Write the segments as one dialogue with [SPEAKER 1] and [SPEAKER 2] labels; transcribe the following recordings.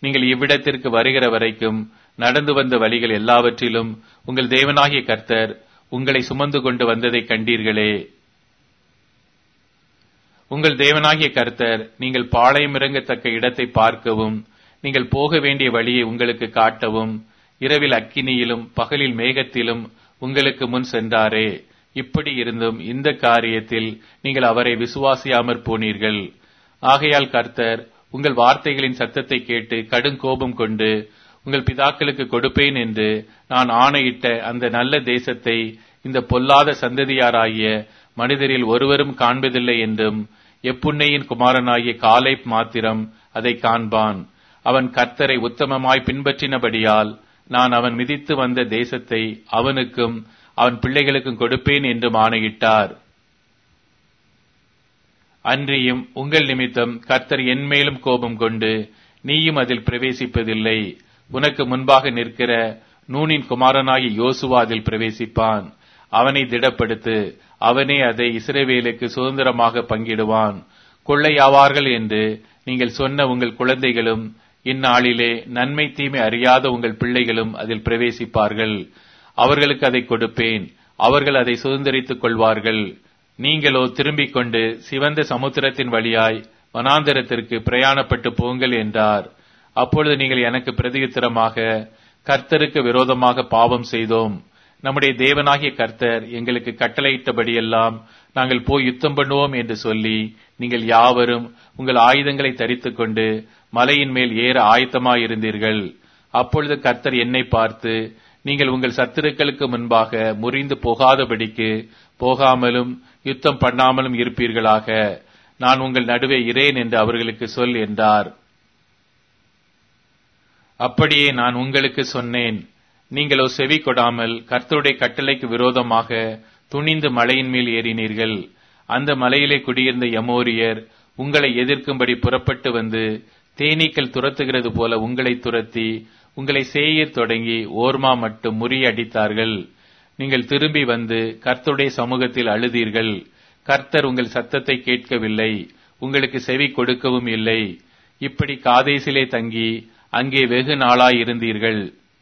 [SPEAKER 1] நீங்கள் இவ்விடத்திற்கு வருகிற வரைக்கும் நடந்து வந்த வழிகள் எல்லாவற்றிலும் உங்கள் தேவனாகிய கர்த்தர் உங்களை சுமந்து கொண்டு வந்ததை கண்டீர்களே உங்கள் தேவனாகிய கர்த்தர் நீங்கள் பாளையம் இறங்கத்தக்க இடத்தை பார்க்கவும் நீங்கள் போக வேண்டிய வழியை உங்களுக்கு காட்டவும் இரவில் அக்கினியிலும் பகலில் மேகத்திலும் உங்களுக்கு முன் சென்றாரே இப்படி இருந்தும் இந்த காரியத்தில் நீங்கள் அவரை விசுவாசியாமற் போனீர்கள் ஆகையால் கர்த்தர் உங்கள் வார்த்தைகளின் சத்தத்தை கேட்டு கடும் கோபம் கொண்டு உங்கள் பிதாக்களுக்கு கொடுப்பேன் என்று நான் ஆணையிட்ட அந்த நல்ல தேசத்தை இந்த பொல்லாத சந்ததியாராகிய மனிதரில் ஒருவரும் காண்பதில்லை என்றும் எப்புண்ணையின் குமாரனாகிய காலை மாத்திரம் அதை காண்பான் அவன் கர்த்தரை உத்தமமாய் பின்பற்றினபடியால் நான் அவன் மிதித்து வந்த தேசத்தை அவனுக்கும் அவன் பிள்ளைகளுக்கும் கொடுப்பேன் என்றும் ஆணையிட்டார் அன்றியும் உங்கள் நிமித்தம் கர்த்தர் என்மேலும் கோபம் கொண்டு நீயும் அதில் பிரவேசிப்பதில்லை உனக்கு முன்பாக நிற்கிற நூனின் குமாரனாகி யோசுவா அதில் பிரவேசிப்பான் அவனை திடப்படுத்து அவனே அதை இஸ்ரவேலுக்கு சுதந்திரமாக பங்கிடுவான் கொள்ளையாவார்கள் என்று நீங்கள் சொன்ன உங்கள் குழந்தைகளும் இந்நாளிலே நன்மை தீமை அறியாத உங்கள் பிள்ளைகளும் அதில் பிரவேசிப்பார்கள் அவர்களுக்கு அதை கொடுப்பேன் அவர்கள் அதை சுதந்திரித்துக் கொள்வார்கள் நீங்களோ திரும்பிக் கொண்டு சிவந்த சமுத்திரத்தின் வழியாய் வனாந்தரத்திற்கு பிரயாணப்பட்டு போங்கள் என்றார் அப்பொழுது நீங்கள் எனக்கு பிரதியுத்தரமாக கர்த்தருக்கு விரோதமாக பாவம் செய்தோம் நம்முடைய தேவனாகிய கர்த்தர் எங்களுக்கு கட்டளையிட்டபடியெல்லாம் நாங்கள் போய் யுத்தம் பண்ணுவோம் என்று சொல்லி நீங்கள் யாவரும் உங்கள் ஆயுதங்களை தரித்துக் கொண்டு மலையின் மேல் ஏற ஆயத்தமாயிருந்தீர்கள் அப்பொழுது கர்த்தர் என்னை பார்த்து நீங்கள் உங்கள் சத்துருக்களுக்கு முன்பாக முறிந்து போகாதபடிக்கு போகாமலும் யுத்தம் பண்ணாமலும் இருப்பீர்களாக நான் உங்கள் நடுவே இரேன் என்று அவர்களுக்கு சொல் என்றார் அப்படியே நான் உங்களுக்கு சொன்னேன் நீங்களோ செவி கொடாமல் கர்த்தருடைய கட்டளைக்கு விரோதமாக துணிந்து மலையின் மேல் ஏறினீர்கள் அந்த மலையிலே குடியிருந்த யமோரியர் உங்களை எதிர்க்கும்படி புறப்பட்டு வந்து தேனீக்கள் துரத்துகிறது போல உங்களை துரத்தி உங்களை சேயர் தொடங்கி ஓர்மா மட்டும் முறியடித்தார்கள் நீங்கள் திரும்பி வந்து கர்த்தருடைய சமூகத்தில் அழுதீர்கள் கர்த்தர் உங்கள் சத்தத்தை கேட்கவில்லை உங்களுக்கு செவி கொடுக்கவும் இல்லை இப்படி காதேசிலே தங்கி அங்கே வெகு நாளாயிருந்தீர்கள்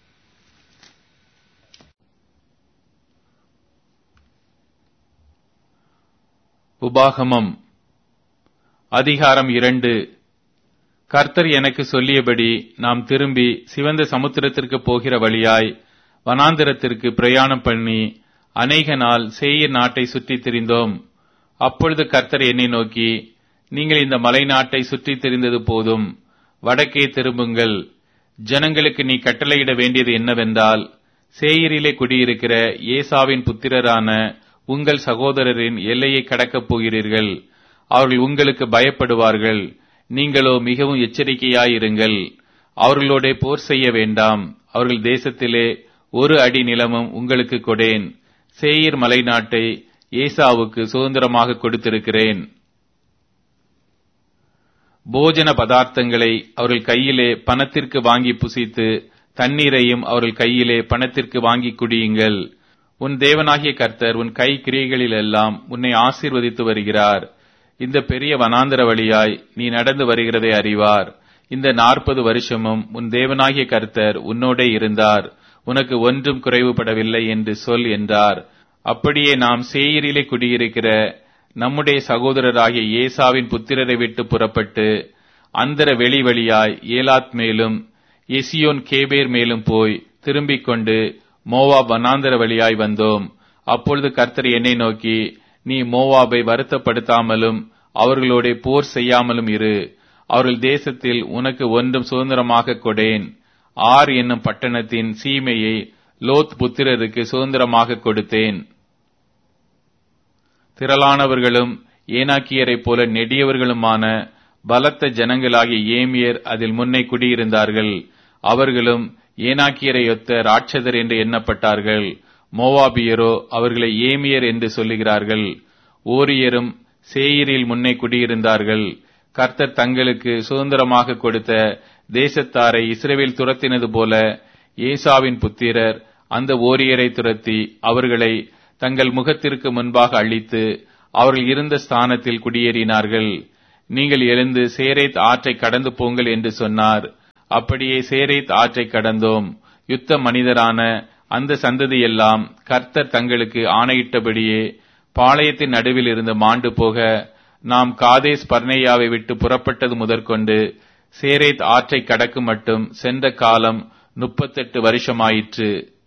[SPEAKER 1] உபாகமம் அதிகாரம் இரண்டு கர்த்தர் எனக்கு சொல்லியபடி நாம் திரும்பி சிவந்த சமுத்திரத்திற்கு போகிற வழியாய் வனாந்திரத்திற்கு பிரயாணம் பண்ணி அநேக நாள் சேயர் நாட்டை சுற்றித் திரிந்தோம் அப்பொழுது கர்த்தர் என்னை நோக்கி நீங்கள் இந்த மலை நாட்டை சுற்றித் திரிந்தது போதும் வடக்கே திரும்புங்கள் ஜனங்களுக்கு நீ கட்டளையிட வேண்டியது என்னவென்றால் சேயரிலே குடியிருக்கிற ஏசாவின் புத்திரரான உங்கள் சகோதரரின் எல்லையை கடக்கப் போகிறீர்கள் அவர்கள் உங்களுக்கு பயப்படுவார்கள் நீங்களோ மிகவும் எச்சரிக்கையாயிருங்கள் அவர்களோட போர் செய்ய வேண்டாம் அவர்கள் தேசத்திலே ஒரு அடி நிலமும் உங்களுக்கு கொடேன் சேயீர் மலை நாட்டை ஏசாவுக்கு சுதந்திரமாக கொடுத்திருக்கிறேன் போஜன பதார்த்தங்களை அவர்கள் கையிலே பணத்திற்கு வாங்கி புசித்து தண்ணீரையும் அவர்கள் கையிலே பணத்திற்கு வாங்கி குடியுங்கள் உன் தேவனாகிய கர்த்தர் உன் கை கிரியைகளிலெல்லாம் உன்னை ஆசீர்வதித்து வருகிறார் இந்த பெரிய வனாந்தர வழியாய் நீ நடந்து வருகிறதை அறிவார் இந்த நாற்பது வருஷமும் உன் தேவனாகிய கர்த்தர் உன்னோடே இருந்தார் உனக்கு ஒன்றும் குறைவுபடவில்லை என்று சொல் என்றார் அப்படியே நாம் சேயரிலே குடியிருக்கிற நம்முடைய சகோதரராகிய ஏசாவின் புத்திரரை விட்டு புறப்பட்டு அந்தர வெளி வழியாய் ஏலாத் மேலும் எசியோன் கேபேர் மேலும் போய் திரும்பிக் கொண்டு மோவாப் வனாந்தர வழியாய் வந்தோம் அப்பொழுது கர்த்தர் என்னை நோக்கி நீ மோவாபை வருத்தப்படுத்தாமலும் அவர்களோட போர் செய்யாமலும் இரு அவர்கள் தேசத்தில் உனக்கு ஒன்றும் சுதந்திரமாக கொடேன் ஆர் என்னும் பட்டணத்தின் சீமையை லோத் புத்திரருக்கு சுதந்திரமாக கொடுத்தேன் திரளானவர்களும் ஏனாக்கியரைப் போல நெடியவர்களுமான பலத்த ஜனங்களாகிய ஏமியர் அதில் முன்னே குடியிருந்தார்கள் அவர்களும் ஏனாக்கியரையொத்த ராட்சதர் என்று எண்ணப்பட்டார்கள் மோவாபியரோ அவர்களை ஏமியர் என்று சொல்லுகிறார்கள் ஓரியரும் சேயிரில் முன்னே குடியிருந்தார்கள் கர்த்தர் தங்களுக்கு சுதந்திரமாக கொடுத்த தேசத்தாரை இஸ்ரேவேல் துரத்தினது போல ஏசாவின் புத்திரர் அந்த ஓரியரை துரத்தி அவர்களை தங்கள் முகத்திற்கு முன்பாக அழித்து அவர்கள் இருந்த ஸ்தானத்தில் குடியேறினார்கள் நீங்கள் எழுந்து சேரேத் ஆற்றை கடந்து போங்கள் என்று சொன்னார் அப்படியே சேரேத் ஆற்றை கடந்தோம் யுத்த மனிதரான அந்த சந்ததியெல்லாம் கர்த்தர் தங்களுக்கு ஆணையிட்டபடியே பாளையத்தின் நடுவில் இருந்து மாண்டு போக நாம் காதேஸ் பர்னேயாவை விட்டு புறப்பட்டது முதற்கொண்டு சேரேத் ஆற்றை கடக்கும் மட்டும் சென்ற காலம் முப்பத்தெட்டு வருஷமாயிற்று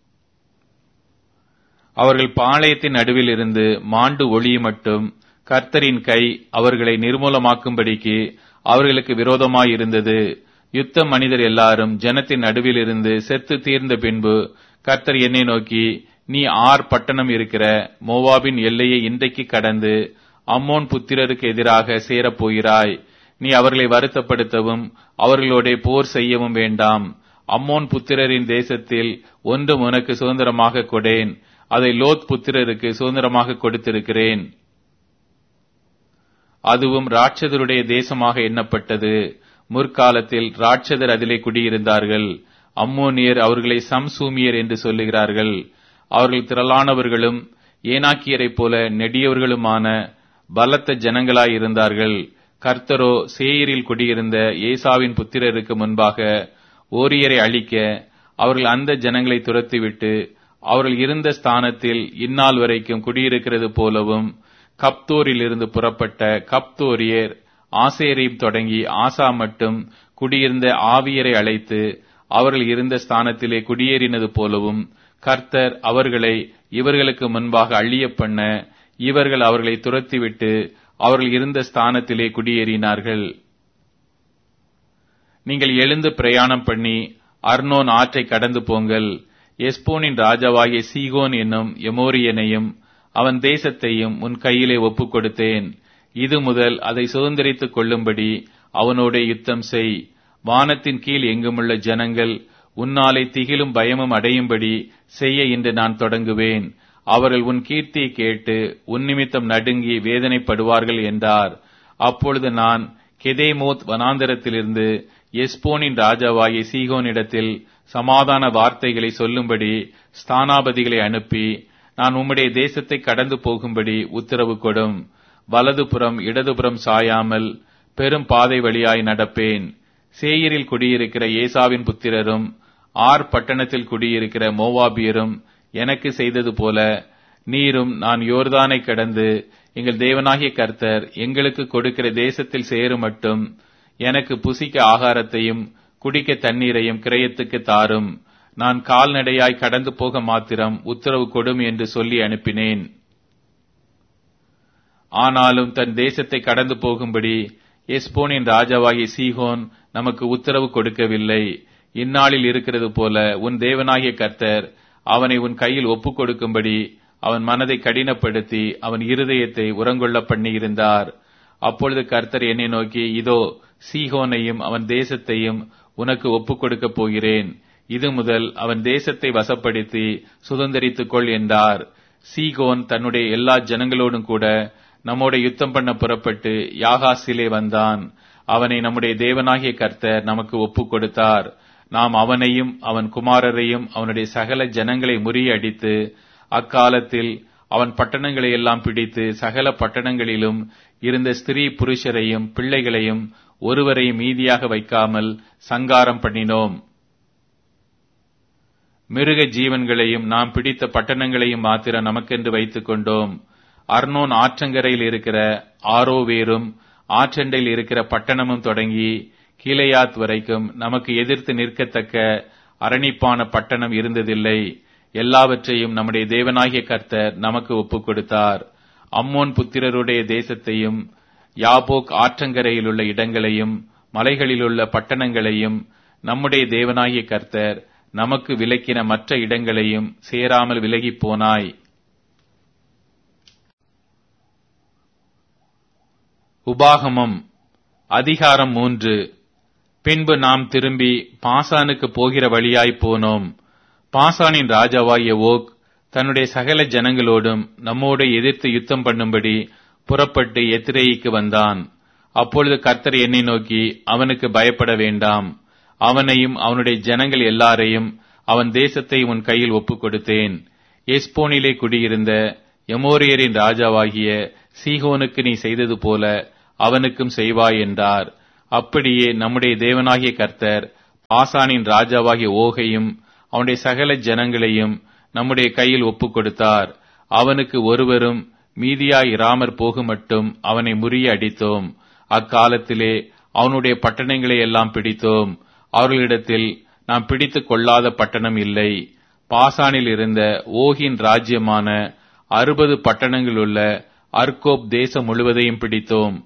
[SPEAKER 1] அவர்கள் பாளையத்தின் நடுவில் இருந்து மாண்டு ஒளிய மட்டும் கர்த்தரின் கை அவர்களை நிர்மூலமாக்கும்படிக்கு அவர்களுக்கு விரோதமாயிருந்தது யுத்த மனிதர் எல்லாரும் ஜனத்தின் நடுவில் இருந்து செத்து தீர்ந்த பின்பு கர்த்தர் என்னை நோக்கி நீ ஆர் பட்டணம் இருக்கிற மோவாபின் எல்லையை இன்றைக்கு கடந்து அம்மோன் புத்திரருக்கு எதிராக சேரப் போகிறாய் நீ அவர்களை வருத்தப்படுத்தவும் அவர்களோட போர் செய்யவும் வேண்டாம் அம்மோன் புத்திரரின் தேசத்தில் ஒன்றும் உனக்கு சுதந்திரமாக கொடேன் அதை லோத் புத்திரருக்கு சுதந்திரமாக கொடுத்திருக்கிறேன் அதுவும் ராட்சதருடைய தேசமாக எண்ணப்பட்டது முற்காலத்தில் ராட்சதர் அதிலே குடியிருந்தார்கள் அம்மோனியர் அவர்களை சம்சூமியர் என்று சொல்லுகிறார்கள் அவர்கள் திரளானவர்களும் ஏனாக்கியரைப் போல நெடியவர்களுமான பலத்த ஜனங்களாயிருந்தார்கள் கர்த்தரோ சேயரில் குடியிருந்த ஏசாவின் புத்திரருக்கு முன்பாக ஓரியரை அழிக்க அவர்கள் அந்த ஜனங்களை துரத்திவிட்டு அவர்கள் இருந்த ஸ்தானத்தில் இந்நாள் வரைக்கும் குடியிருக்கிறது போலவும் கப்தோரில் இருந்து புறப்பட்ட கப்தோரியர் ஆசேரையும் தொடங்கி ஆசா மட்டும் குடியிருந்த ஆவியரை அழைத்து அவர்கள் இருந்த ஸ்தானத்திலே குடியேறினது போலவும் கர்த்தர் அவர்களை இவர்களுக்கு முன்பாக அழிய பண்ண இவர்கள் அவர்களை துரத்திவிட்டு அவர்கள் இருந்த ஸ்தானத்திலே குடியேறினார்கள் நீங்கள் எழுந்து பிரயாணம் பண்ணி அர்னோன் ஆற்றை கடந்து போங்கள் எஸ்போனின் ராஜாவாகிய சீகோன் என்னும் எமோரியனையும் அவன் தேசத்தையும் உன் கையிலே ஒப்புக் கொடுத்தேன் இது முதல் அதை சுதந்திரித்துக் கொள்ளும்படி அவனோட யுத்தம் செய் வானத்தின் கீழ் எங்குமுள்ள ஜனங்கள் உன்னாலே திகிலும் பயமும் அடையும்படி செய்ய இன்று நான் தொடங்குவேன் அவர்கள் உன் கீர்த்தியை கேட்டு உன் நிமித்தம் நடுங்கி வேதனைப்படுவார்கள் என்றார் அப்பொழுது நான் கெதேமோத் வனாந்தரத்திலிருந்து எஸ்போனின் ராஜாவாகிய சீகோனிடத்தில் சமாதான வார்த்தைகளை சொல்லும்படி ஸ்தானாபதிகளை அனுப்பி நான் உம்முடைய தேசத்தை கடந்து போகும்படி உத்தரவு கொடும் வலதுபுறம் இடதுபுறம் சாயாமல் பெரும் பாதை வழியாய் நடப்பேன் சேயரில் குடியிருக்கிற ஏசாவின் புத்திரரும் ஆர் பட்டணத்தில் குடியிருக்கிற மோவாபியரும் எனக்கு செய்தது போல நீரும் நான் யோர்தானை கடந்து எங்கள் தேவனாகிய கர்த்தர் எங்களுக்கு கொடுக்கிற தேசத்தில் சேரும் மட்டும் எனக்கு புசிக்க ஆகாரத்தையும் குடிக்க தண்ணீரையும் கிரயத்துக்கு தாரும் நான் கால்நடையாய் கடந்து போக மாத்திரம் உத்தரவு கொடும் என்று சொல்லி அனுப்பினேன் ஆனாலும் தன் தேசத்தை கடந்து போகும்படி எஸ்போனின் ராஜாவாகிய சீகோன் நமக்கு உத்தரவு கொடுக்கவில்லை இந்நாளில் இருக்கிறது போல உன் தேவனாகிய கர்த்தர் அவனை உன் கையில் ஒப்புக் கொடுக்கும்படி அவன் மனதை கடினப்படுத்தி அவன் இருதயத்தை உரங்கொள்ள பண்ணியிருந்தார் அப்பொழுது கர்த்தர் என்னை நோக்கி இதோ சீகோனையும் அவன் தேசத்தையும் உனக்கு ஒப்புக் கொடுக்கப் போகிறேன் இது முதல் அவன் தேசத்தை வசப்படுத்தி சுதந்திரித்துக் கொள் என்றார் சீகோன் தன்னுடைய எல்லா ஜனங்களோடும் கூட நம்மோட யுத்தம் பண்ண புறப்பட்டு யாகாசிலே வந்தான் அவனை நம்முடைய தேவனாகிய கர்த்தர் நமக்கு ஒப்புக் கொடுத்தார் நாம் அவனையும் அவன் குமாரரையும் அவனுடைய சகல ஜனங்களை முறியடித்து அக்காலத்தில் அவன் பட்டணங்களை எல்லாம் பிடித்து சகல பட்டணங்களிலும் இருந்த ஸ்திரீ புருஷரையும் பிள்ளைகளையும் ஒருவரையும் மீதியாக வைக்காமல் சங்காரம் பண்ணினோம் மிருக ஜீவன்களையும் நாம் பிடித்த பட்டணங்களையும் மாத்திரம் நமக்கென்று வைத்துக் கொண்டோம் அர்னோன் ஆற்றங்கரையில் இருக்கிற ஆரோவேரும் ஆற்றண்டையில் இருக்கிற பட்டணமும் தொடங்கி கீழையாத் வரைக்கும் நமக்கு எதிர்த்து நிற்கத்தக்க அரணிப்பான பட்டணம் இருந்ததில்லை எல்லாவற்றையும் நம்முடைய தேவனாகிய கர்த்தர் நமக்கு ஒப்புக் கொடுத்தார் அம்மோன் புத்திரருடைய தேசத்தையும் யாபோக் ஆற்றங்கரையில் உள்ள இடங்களையும் மலைகளிலுள்ள பட்டணங்களையும் நம்முடைய தேவனாகிய கர்த்தர் நமக்கு விலக்கின மற்ற இடங்களையும் சேராமல் விலகிப் போனாய் உபாகமம் அதிகாரம் மூன்று பின்பு நாம் திரும்பி பாசானுக்கு போகிற வழியாய் போனோம் பாசானின் ராஜாவாகிய ஓக் தன்னுடைய சகல ஜனங்களோடும் நம்மோடு எதிர்த்து யுத்தம் பண்ணும்படி புறப்பட்டு எத்திரேயிக்கு வந்தான் அப்பொழுது கர்த்தர் என்னை நோக்கி அவனுக்கு பயப்பட வேண்டாம் அவனையும் அவனுடைய ஜனங்கள் எல்லாரையும் அவன் தேசத்தை உன் கையில் ஒப்புக் கொடுத்தேன் எஸ்போனிலே குடியிருந்த எமோரியரின் ராஜாவாகிய சீகோனுக்கு நீ செய்தது போல அவனுக்கும் செய்வாய் என்றார் அப்படியே நம்முடைய தேவனாகிய கர்த்தர் ஆசானின் ராஜாவாகிய ஓகையும் அவனுடைய சகல ஜனங்களையும் நம்முடைய கையில் ஒப்புக் கொடுத்தார் அவனுக்கு ஒருவரும் மீதியாய் இராமற் போகுமட்டும் அவனை முறிய அடித்தோம் அக்காலத்திலே அவனுடைய பட்டணங்களை எல்லாம் பிடித்தோம் அவர்களிடத்தில் நாம் பிடித்துக் கொள்ளாத பட்டணம் இல்லை பாசானில் இருந்த ஓகின் ராஜ்யமான அறுபது பட்டணங்களுள்ள அர்கோப் தேசம் முழுவதையும் பிடித்தோம்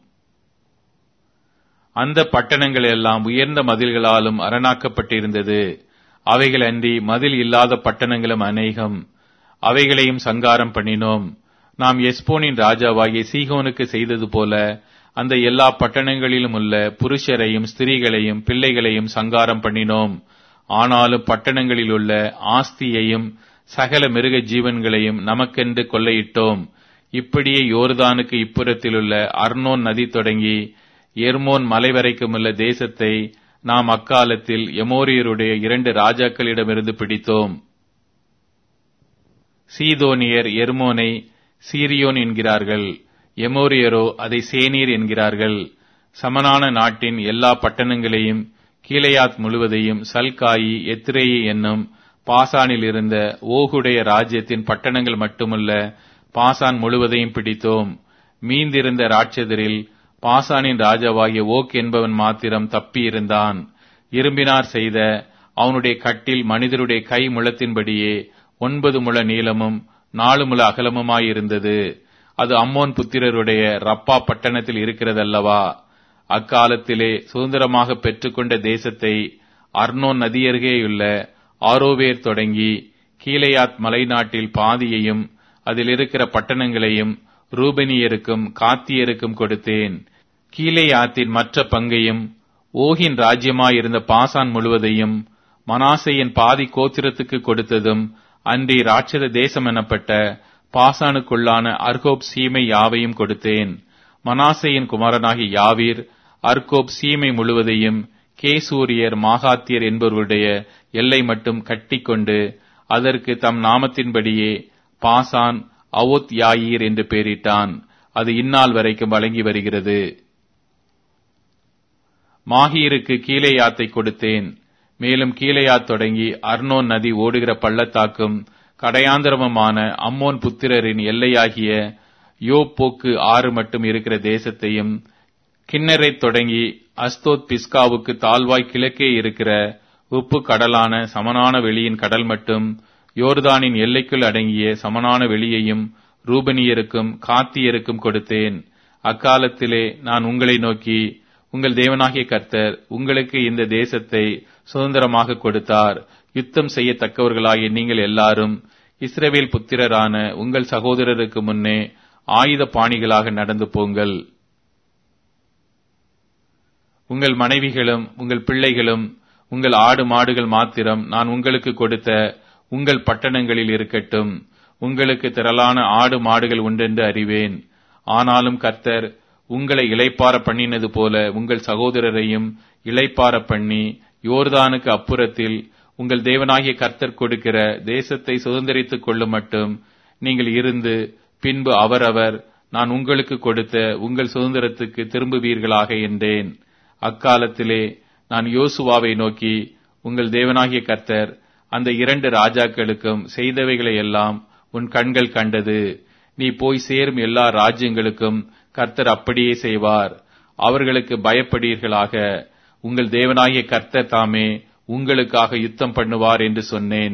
[SPEAKER 1] அந்த பட்டணங்கள் எல்லாம் உயர்ந்த மதில்களாலும் அரணாக்கப்பட்டிருந்தது அவைகள் அன்றி மதில் இல்லாத பட்டணங்களும் அநேகம் அவைகளையும் சங்காரம் பண்ணினோம் நாம் எஸ்போனின் ராஜாவாகிய சீகோனுக்கு செய்தது போல அந்த எல்லா பட்டணங்களிலும் உள்ள புருஷரையும் ஸ்திரீகளையும் பிள்ளைகளையும் சங்காரம் பண்ணினோம் ஆனாலும் பட்டணங்களில் உள்ள ஆஸ்தியையும் சகல மிருக ஜீவன்களையும் நமக்கென்று கொள்ளையிட்டோம் இப்படியே யோர்தானுக்கு இப்புறத்திலுள்ள அர்னோன் நதி தொடங்கி எர்மோன் மலை வரைக்கும் உள்ள தேசத்தை நாம் அக்காலத்தில் எமோரியருடைய இரண்டு ராஜாக்களிடமிருந்து பிடித்தோம் சீதோனியர் எர்மோனை சீரியோன் என்கிறார்கள் எமோரியரோ அதை சேனீர் என்கிறார்கள் சமனான நாட்டின் எல்லா பட்டணங்களையும் கீழையாத் முழுவதையும் சல்காயி எத்ரேயி என்னும் பாசானில் இருந்த ஓகுடைய ராஜ்யத்தின் பட்டணங்கள் மட்டுமல்ல பாசான் முழுவதையும் பிடித்தோம் மீந்திருந்த ராட்சதரில் பாசானின் ராஜாவாகிய ஓக் என்பவன் மாத்திரம் தப்பியிருந்தான் இரும்பினார் செய்த அவனுடைய கட்டில் மனிதருடைய கை முழத்தின்படியே ஒன்பது முழ நீளமும் நாலு முழ அகலமுமாயிருந்தது அது அம்மோன் புத்திரருடைய ரப்பா பட்டணத்தில் இருக்கிறதல்லவா அக்காலத்திலே சுதந்திரமாக பெற்றுக்கொண்ட தேசத்தை அர்னோன் நதியருகேயுள்ள ஆரோவேர் தொடங்கி கீழையாத் மலைநாட்டில் பாதியையும் அதில் இருக்கிற பட்டணங்களையும் ரூபனியருக்கும் காத்தியருக்கும் கொடுத்தேன் கீழையாத்தின் மற்ற பங்கையும் ஓகின் ராஜ்யமாயிருந்த பாசான் முழுவதையும் மனாசையின் பாதி கோத்திரத்துக்கு கொடுத்ததும் அன்றி ராட்சத தேசம் எனப்பட்ட பாசானுக்குள்ளான அர்கோப் சீமை யாவையும் கொடுத்தேன் மனாசையின் குமாரனாகி யாவீர் அர்கோப் சீமை முழுவதையும் கேசூரியர் மாகாத்தியர் என்பவருடைய எல்லை மட்டும் கட்டிக்கொண்டு அதற்கு தம் நாமத்தின்படியே பாசான் அவோத் யாயீர் என்று பெயரிட்டான் அது இந்நாள் வரைக்கும் வழங்கி வருகிறது மாஹீருக்கு கீழேயாத்தை கொடுத்தேன் மேலும் கீழையாத் தொடங்கி அர்னோன் நதி ஓடுகிற பள்ளத்தாக்கும் கடையாந்திரமுமான அம்மோன் புத்திரரின் எல்லையாகிய யோப்போக்கு ஆறு மட்டும் இருக்கிற தேசத்தையும் கிண்ணரை தொடங்கி அஸ்தோத் பிஸ்காவுக்கு தாழ்வாய் கிழக்கே இருக்கிற உப்பு கடலான சமனான வெளியின் கடல் மட்டும் யோர்தானின் எல்லைக்குள் அடங்கிய சமனான வெளியையும் ரூபனியருக்கும் காத்தியருக்கும் கொடுத்தேன் அக்காலத்திலே நான் உங்களை நோக்கி உங்கள் தேவனாகிய கர்த்தர் உங்களுக்கு இந்த தேசத்தை சுதந்திரமாக கொடுத்தார் யுத்தம் செய்யத்தக்கவர்களாகிய நீங்கள் எல்லாரும் இஸ்ரவேல் புத்திரரான உங்கள் சகோதரருக்கு முன்னே ஆயுத பாணிகளாக நடந்து போங்கள் உங்கள் மனைவிகளும் உங்கள் பிள்ளைகளும் உங்கள் ஆடு மாடுகள் மாத்திரம் நான் உங்களுக்கு கொடுத்த உங்கள் பட்டணங்களில் இருக்கட்டும் உங்களுக்கு திரளான ஆடு மாடுகள் உண்டென்று அறிவேன் ஆனாலும் கர்த்தர் உங்களை இளைப்பார பண்ணினது போல உங்கள் சகோதரரையும் இளைப்பார பண்ணி யோர்தானுக்கு அப்புறத்தில் உங்கள் தேவனாகிய கர்த்தர் கொடுக்கிற தேசத்தை சுதந்திரித்துக் கொள்ளும் மட்டும் நீங்கள் இருந்து பின்பு அவரவர் நான் உங்களுக்கு கொடுத்த உங்கள் சுதந்திரத்துக்கு திரும்புவீர்களாக என்றேன் அக்காலத்திலே நான் யோசுவாவை நோக்கி உங்கள் தேவனாகிய கர்த்தர் அந்த இரண்டு ராஜாக்களுக்கும் செய்தவைகளை எல்லாம் உன் கண்கள் கண்டது நீ போய் சேரும் எல்லா ராஜ்யங்களுக்கும் கர்த்தர் அப்படியே செய்வார் அவர்களுக்கு பயப்படீர்களாக உங்கள் தேவனாகிய கர்த்தர் தாமே உங்களுக்காக யுத்தம் பண்ணுவார் என்று சொன்னேன்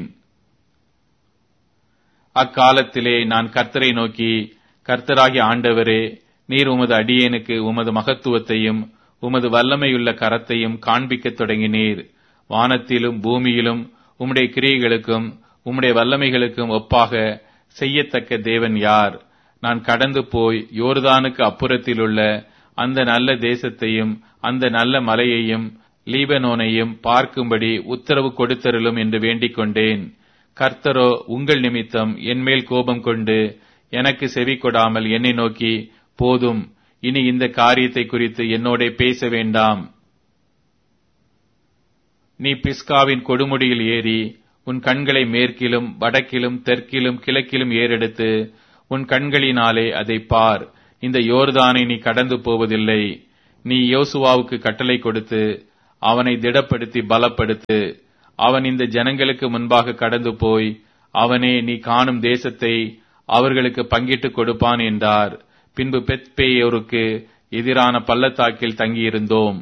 [SPEAKER 1] அக்காலத்திலே நான் கர்த்தரை நோக்கி கர்த்தராகிய ஆண்டவரே நீர் உமது அடியேனுக்கு உமது மகத்துவத்தையும் உமது வல்லமையுள்ள கரத்தையும் காண்பிக்கத் தொடங்கினீர் வானத்திலும் பூமியிலும் உம்முடைய கிரியைகளுக்கும் உம்முடைய வல்லமைகளுக்கும் ஒப்பாக செய்யத்தக்க தேவன் யார் நான் கடந்து போய் யோர்தானுக்கு அப்புறத்திலுள்ள அந்த நல்ல தேசத்தையும் அந்த நல்ல மலையையும் லீபனோனையும் பார்க்கும்படி உத்தரவு கொடுத்தருளும் என்று வேண்டிக் கொண்டேன் கர்த்தரோ உங்கள் நிமித்தம் என்மேல் கோபம் கொண்டு எனக்கு செவி கொடாமல் என்னை நோக்கி போதும் இனி இந்த காரியத்தை குறித்து என்னோட பேச வேண்டாம் நீ பிஸ்காவின் கொடுமுடியில் ஏறி உன் கண்களை மேற்கிலும் வடக்கிலும் தெற்கிலும் கிழக்கிலும் ஏறெடுத்து உன் கண்களினாலே அதை பார் இந்த யோர்தானை நீ கடந்து போவதில்லை நீ யோசுவாவுக்கு கட்டளை கொடுத்து அவனை திடப்படுத்தி பலப்படுத்து அவன் இந்த ஜனங்களுக்கு முன்பாக கடந்து போய் அவனே நீ காணும் தேசத்தை அவர்களுக்கு பங்கிட்டுக் கொடுப்பான் என்றார் பின்பு பெத்பேயோருக்கு எதிரான பள்ளத்தாக்கில் தங்கியிருந்தோம்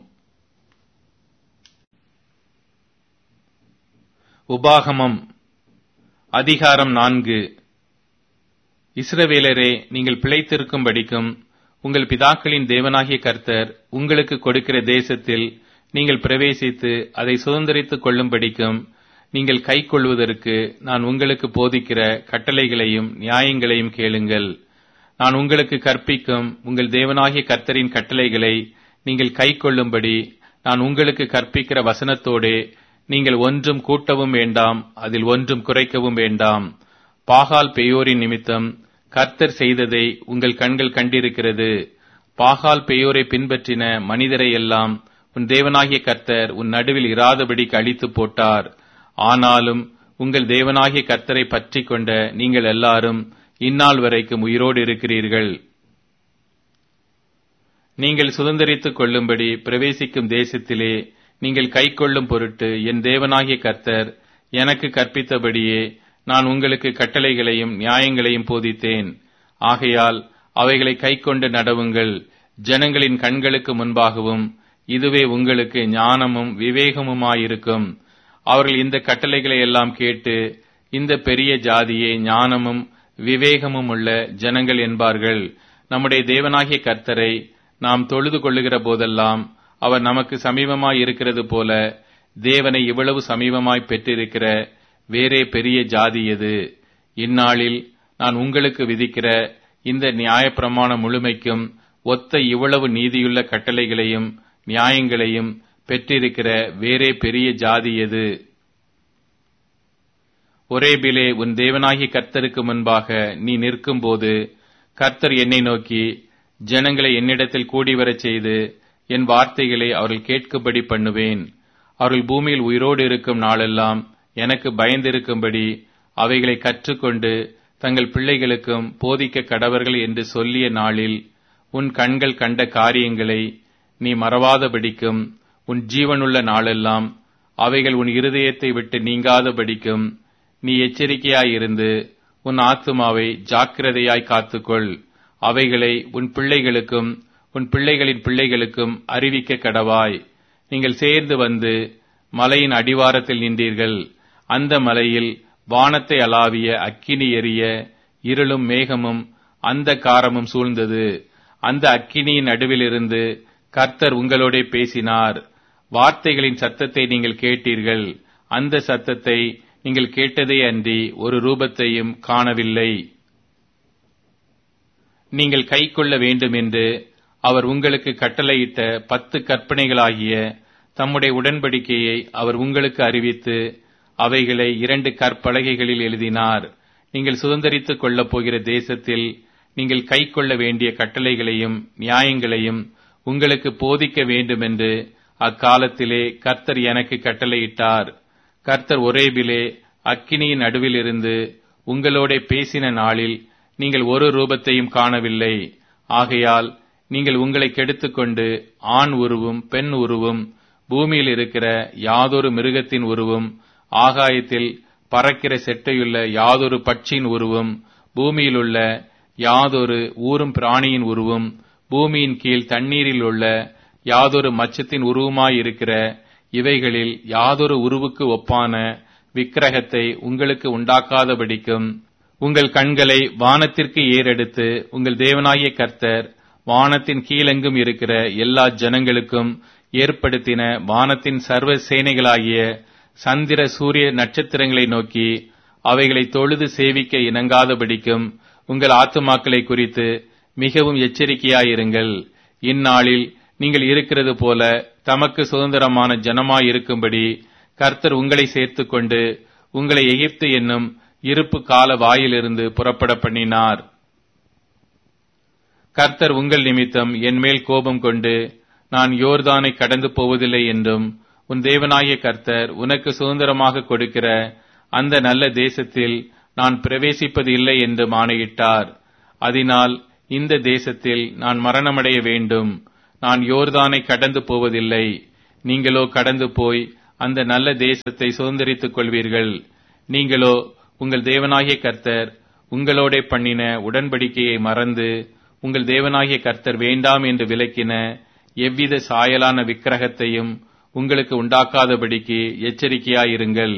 [SPEAKER 1] உபாகமம் அதிகாரம் நான்கு இஸ்ரவேலரே நீங்கள் பிழைத்திருக்கும்படிக்கும் உங்கள் பிதாக்களின் தேவனாகிய கர்த்தர் உங்களுக்கு கொடுக்கிற தேசத்தில் நீங்கள் பிரவேசித்து அதை சுதந்திரித்துக் கொள்ளும்படிக்கும் நீங்கள் கை கொள்வதற்கு நான் உங்களுக்கு போதிக்கிற கட்டளைகளையும் நியாயங்களையும் கேளுங்கள் நான் உங்களுக்கு கற்பிக்கும் உங்கள் தேவனாகிய கர்த்தரின் கட்டளைகளை நீங்கள் கை கொள்ளும்படி நான் உங்களுக்கு கற்பிக்கிற வசனத்தோடே நீங்கள் ஒன்றும் கூட்டவும் வேண்டாம் அதில் ஒன்றும் குறைக்கவும் வேண்டாம் பாகால் பெயோரின் நிமித்தம் கர்த்தர் செய்ததை உங்கள் கண்கள் கண்டிருக்கிறது பாகால் பெயோரை பின்பற்றின மனிதரை எல்லாம் உன் தேவனாகிய கர்த்தர் உன் நடுவில் இராதபடி அழித்து போட்டார் ஆனாலும் உங்கள் தேவனாகிய கர்த்தரை பற்றி கொண்ட நீங்கள் எல்லாரும் இந்நாள் வரைக்கும் உயிரோடு இருக்கிறீர்கள் நீங்கள் சுதந்திரித்துக் கொள்ளும்படி பிரவேசிக்கும் தேசத்திலே நீங்கள் கை கொள்ளும் பொருட்டு என் தேவனாகிய கர்த்தர் எனக்கு கற்பித்தபடியே நான் உங்களுக்கு கட்டளைகளையும் நியாயங்களையும் போதித்தேன் ஆகையால் அவைகளை கைக்கொண்டு நடவுங்கள் ஜனங்களின் கண்களுக்கு முன்பாகவும் இதுவே உங்களுக்கு ஞானமும் விவேகமுமாயிருக்கும் அவர்கள் இந்த கட்டளைகளை எல்லாம் கேட்டு இந்த பெரிய ஜாதியே ஞானமும் விவேகமும் உள்ள ஜனங்கள் என்பார்கள் நம்முடைய தேவனாகிய கர்த்தரை நாம் தொழுது கொள்ளுகிற போதெல்லாம் அவர் நமக்கு சமீபமாய் இருக்கிறது போல தேவனை இவ்வளவு சமீபமாய் பெற்றிருக்கிற வேறே பெரிய ஜாதி எது இந்நாளில் நான் உங்களுக்கு விதிக்கிற இந்த நியாயப்பிரமாண முழுமைக்கும் ஒத்த இவ்வளவு நீதியுள்ள கட்டளைகளையும் நியாயங்களையும் பெற்றிருக்கிற வேறே பெரிய ஜாதி எது ஒரேபிலே உன் தேவனாகிய கர்த்தருக்கு முன்பாக நீ நிற்கும்போது கர்த்தர் என்னை நோக்கி ஜனங்களை என்னிடத்தில் கூடிவரச் செய்து என் வார்த்தைகளை அவர்கள் கேட்கும்படி பண்ணுவேன் அவர்கள் பூமியில் உயிரோடு இருக்கும் நாளெல்லாம் எனக்கு பயந்திருக்கும்படி அவைகளை கற்றுக்கொண்டு தங்கள் பிள்ளைகளுக்கும் போதிக்க கடவர்கள் என்று சொல்லிய நாளில் உன் கண்கள் கண்ட காரியங்களை நீ மறவாதபடிக்கும் உன் ஜீவனுள்ள நாளெல்லாம் அவைகள் உன் இருதயத்தை விட்டு நீங்காதபடிக்கும் நீ எச்சரிக்கையாயிருந்து உன் ஆத்துமாவை ஜாக்கிரதையாய் காத்துக்கொள் அவைகளை உன் பிள்ளைகளுக்கும் உன் பிள்ளைகளின் பிள்ளைகளுக்கும் அறிவிக்க கடவாய் நீங்கள் சேர்ந்து வந்து மலையின் அடிவாரத்தில் நின்றீர்கள் அந்த மலையில் வானத்தை அளாவிய அக்கினி எரிய இருளும் மேகமும் அந்த காரமும் சூழ்ந்தது அந்த அக்கினியின் நடுவிலிருந்து கர்த்தர் உங்களோட பேசினார் வார்த்தைகளின் சத்தத்தை நீங்கள் கேட்டீர்கள் அந்த சத்தத்தை நீங்கள் கேட்டதே அன்றி ஒரு ரூபத்தையும் காணவில்லை நீங்கள் கை கொள்ள வேண்டும் என்று அவர் உங்களுக்கு கட்டளையிட்ட பத்து கற்பனைகளாகிய தம்முடைய உடன்படிக்கையை அவர் உங்களுக்கு அறிவித்து அவைகளை இரண்டு கற்பலகைகளில் எழுதினார் நீங்கள் சுதந்திரித்துக் கொள்ளப் போகிற தேசத்தில் நீங்கள் கை கொள்ள வேண்டிய கட்டளைகளையும் நியாயங்களையும் உங்களுக்கு போதிக்க வேண்டும் என்று அக்காலத்திலே கர்த்தர் எனக்கு கட்டளையிட்டார் கர்த்தர் ஒரேபிலே அக்கினியின் நடுவிலிருந்து உங்களோட பேசின நாளில் நீங்கள் ஒரு ரூபத்தையும் காணவில்லை ஆகையால் நீங்கள் உங்களை கெடுத்துக்கொண்டு ஆண் உருவும் பெண் உருவும் பூமியில் இருக்கிற யாதொரு மிருகத்தின் உருவும் ஆகாயத்தில் பறக்கிற செட்டையுள்ள யாதொரு பட்சியின் உருவும் பூமியிலுள்ள யாதொரு ஊரும் பிராணியின் உருவும் பூமியின் கீழ் தண்ணீரில் உள்ள யாதொரு மச்சத்தின் உருவமாயிருக்கிற இவைகளில் யாதொரு உருவுக்கு ஒப்பான விக்கிரகத்தை உங்களுக்கு உண்டாக்காதபடிக்கும் உங்கள் கண்களை வானத்திற்கு ஏறெடுத்து உங்கள் தேவனாகிய கர்த்தர் வானத்தின் கீழெங்கும் இருக்கிற எல்லா ஜனங்களுக்கும் ஏற்படுத்தின வானத்தின் சர்வ சேனைகளாகிய சந்திர சூரிய நட்சத்திரங்களை நோக்கி அவைகளை தொழுது சேவிக்க இணங்காதபடிக்கும் உங்கள் ஆத்துமாக்களை குறித்து மிகவும் எச்சரிக்கையாயிருங்கள் இந்நாளில் நீங்கள் இருக்கிறது போல தமக்கு சுதந்திரமான ஜனமாயிருக்கும்படி கர்த்தர் உங்களை சேர்த்துக்கொண்டு உங்களை எகிப்து என்னும் இருப்பு கால வாயிலிருந்து புறப்பட பண்ணினார் கர்த்தர் உங்கள் நிமித்தம் என் மேல் கோபம் கொண்டு நான் யோர்தானை கடந்து போவதில்லை என்றும் உன் தேவனாகிய கர்த்தர் உனக்கு சுதந்திரமாக கொடுக்கிற அந்த நல்ல தேசத்தில் நான் பிரவேசிப்பது இல்லை என்று ஆணையிட்டார் அதனால் இந்த தேசத்தில் நான் மரணமடைய வேண்டும் நான் யோர்தானை கடந்து போவதில்லை நீங்களோ கடந்து போய் அந்த நல்ல தேசத்தை சுதந்திரித்துக் கொள்வீர்கள் நீங்களோ உங்கள் தேவனாகிய கர்த்தர் உங்களோட பண்ணின உடன்படிக்கையை மறந்து உங்கள் தேவனாகிய கர்த்தர் வேண்டாம் என்று விலக்கின எவ்வித சாயலான விக்கிரகத்தையும் உங்களுக்கு உண்டாக்காதபடிக்கு எச்சரிக்கையாயிருங்கள்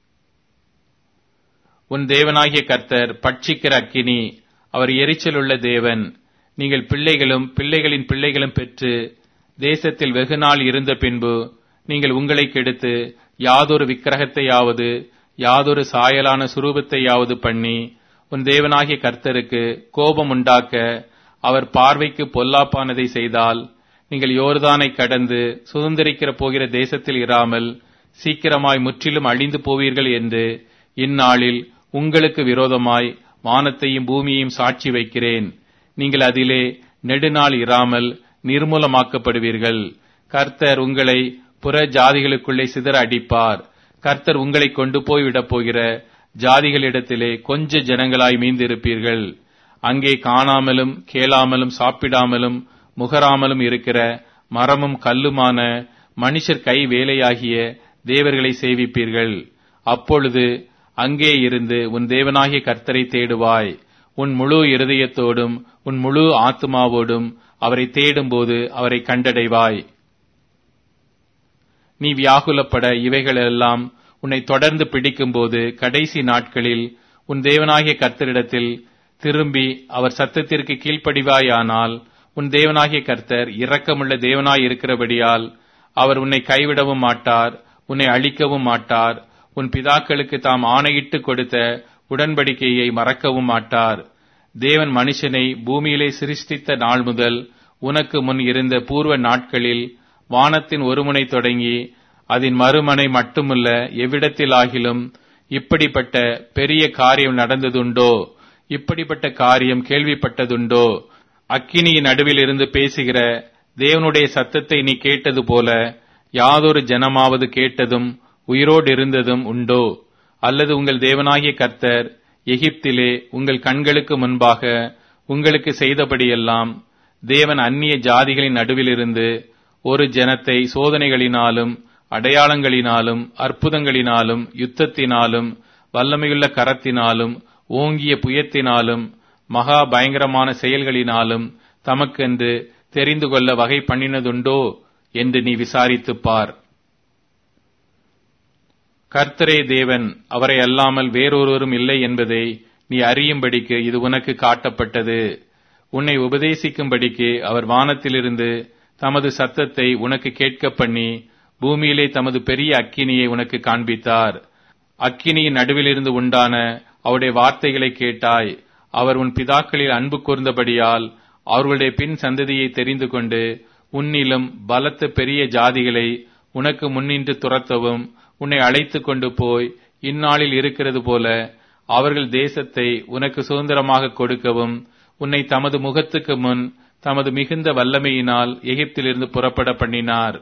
[SPEAKER 1] உன் தேவனாகிய கர்த்தர் பட்சிக்கிற அக்கினி அவர் எரிச்சலுள்ள தேவன் நீங்கள் பிள்ளைகளும் பிள்ளைகளின் பிள்ளைகளும் பெற்று தேசத்தில் வெகுநாள் இருந்த பின்பு நீங்கள் உங்களை கெடுத்து யாதொரு விக்கிரகத்தையாவது யாதொரு சாயலான சுரூபத்தையாவது பண்ணி உன் தேவனாகிய கர்த்தருக்கு கோபம் உண்டாக்க அவர் பார்வைக்கு பொல்லாப்பானதை செய்தால் நீங்கள் யோர்தானை கடந்து சுதந்திரிக்கிற போகிற தேசத்தில் இராமல் சீக்கிரமாய் முற்றிலும் அழிந்து போவீர்கள் என்று இந்நாளில் உங்களுக்கு விரோதமாய் வானத்தையும் பூமியையும் சாட்சி வைக்கிறேன் நீங்கள் அதிலே நெடுநாள் இராமல் நிர்மூலமாக்கப்படுவீர்கள் கர்த்தர் உங்களை புற ஜாதிகளுக்குள்ளே சிதற அடிப்பார் கர்த்தர் உங்களை கொண்டு போய் விடப் போகிற ஜாதிகளிடத்திலே கொஞ்ச ஜனங்களாய் மீந்திருப்பீர்கள் அங்கே காணாமலும் கேளாமலும் சாப்பிடாமலும் முகராமலும் இருக்கிற மரமும் கல்லுமான மனுஷர் கை வேலையாகிய தேவர்களை சேவிப்பீர்கள் அப்பொழுது அங்கே இருந்து உன் தேவனாகிய கர்த்தரை தேடுவாய் உன் முழு இருதயத்தோடும் உன் முழு ஆத்மாவோடும் அவரை தேடும்போது அவரை கண்டடைவாய் நீ வியாகுலப்பட இவைகளெல்லாம் உன்னை தொடர்ந்து பிடிக்கும்போது கடைசி நாட்களில் உன் தேவனாகிய கர்த்தரிடத்தில் திரும்பி அவர் சத்தத்திற்கு கீழ்ப்படிவாயானால் உன் தேவனாகிய கர்த்தர் இரக்கமுள்ள தேவனாய் இருக்கிறபடியால் அவர் உன்னை கைவிடவும் மாட்டார் உன்னை அழிக்கவும் மாட்டார் உன் பிதாக்களுக்கு தாம் ஆணையிட்டு கொடுத்த உடன்படிக்கையை மறக்கவும் மாட்டார் தேவன் மனுஷனை பூமியிலே சிருஷ்டித்த நாள் முதல் உனக்கு முன் இருந்த பூர்வ நாட்களில் வானத்தின் ஒருமுனை தொடங்கி அதன் மறுமனை மட்டுமல்ல எவ்விடத்திலாகிலும் இப்படிப்பட்ட பெரிய காரியம் நடந்ததுண்டோ இப்படிப்பட்ட காரியம் கேள்விப்பட்டதுண்டோ அக்கினியின் நடுவில் இருந்து பேசுகிற தேவனுடைய சத்தத்தை நீ கேட்டது போல யாதொரு ஜனமாவது கேட்டதும் உயிரோடு இருந்ததும் உண்டோ அல்லது உங்கள் தேவனாகிய கர்த்தர் எகிப்திலே உங்கள் கண்களுக்கு முன்பாக உங்களுக்கு செய்தபடியெல்லாம் தேவன் அந்நிய ஜாதிகளின் நடுவிலிருந்து ஒரு ஜனத்தை சோதனைகளினாலும் அடையாளங்களினாலும் அற்புதங்களினாலும் யுத்தத்தினாலும் வல்லமையுள்ள கரத்தினாலும் ஓங்கிய புயத்தினாலும் மகா பயங்கரமான செயல்களினாலும் தமக்கென்று தெரிந்து கொள்ள வகை பண்ணினதுண்டோ என்று நீ விசாரித்துப் பார் கர்த்தரே தேவன் அவரை அல்லாமல் வேறொருவரும் இல்லை என்பதை நீ அறியும்படிக்கு இது உனக்கு காட்டப்பட்டது உன்னை உபதேசிக்கும்படிக்கு அவர் வானத்திலிருந்து தமது சத்தத்தை உனக்கு கேட்க பண்ணி பூமியிலே தமது பெரிய அக்கினியை உனக்கு காண்பித்தார் அக்கினியின் நடுவிலிருந்து உண்டான அவருடைய வார்த்தைகளை கேட்டாய் அவர் உன் பிதாக்களில் அன்பு கூர்ந்தபடியால் அவர்களுடைய பின் சந்ததியை தெரிந்து கொண்டு உன்னிலும் பலத்த பெரிய ஜாதிகளை உனக்கு முன்னின்று துரத்தவும் உன்னை அழைத்து கொண்டு போய் இந்நாளில் இருக்கிறது போல அவர்கள் தேசத்தை உனக்கு சுதந்திரமாக கொடுக்கவும் உன்னை தமது முகத்துக்கு முன் தமது மிகுந்த வல்லமையினால் எகிப்திலிருந்து புறப்பட பண்ணினார்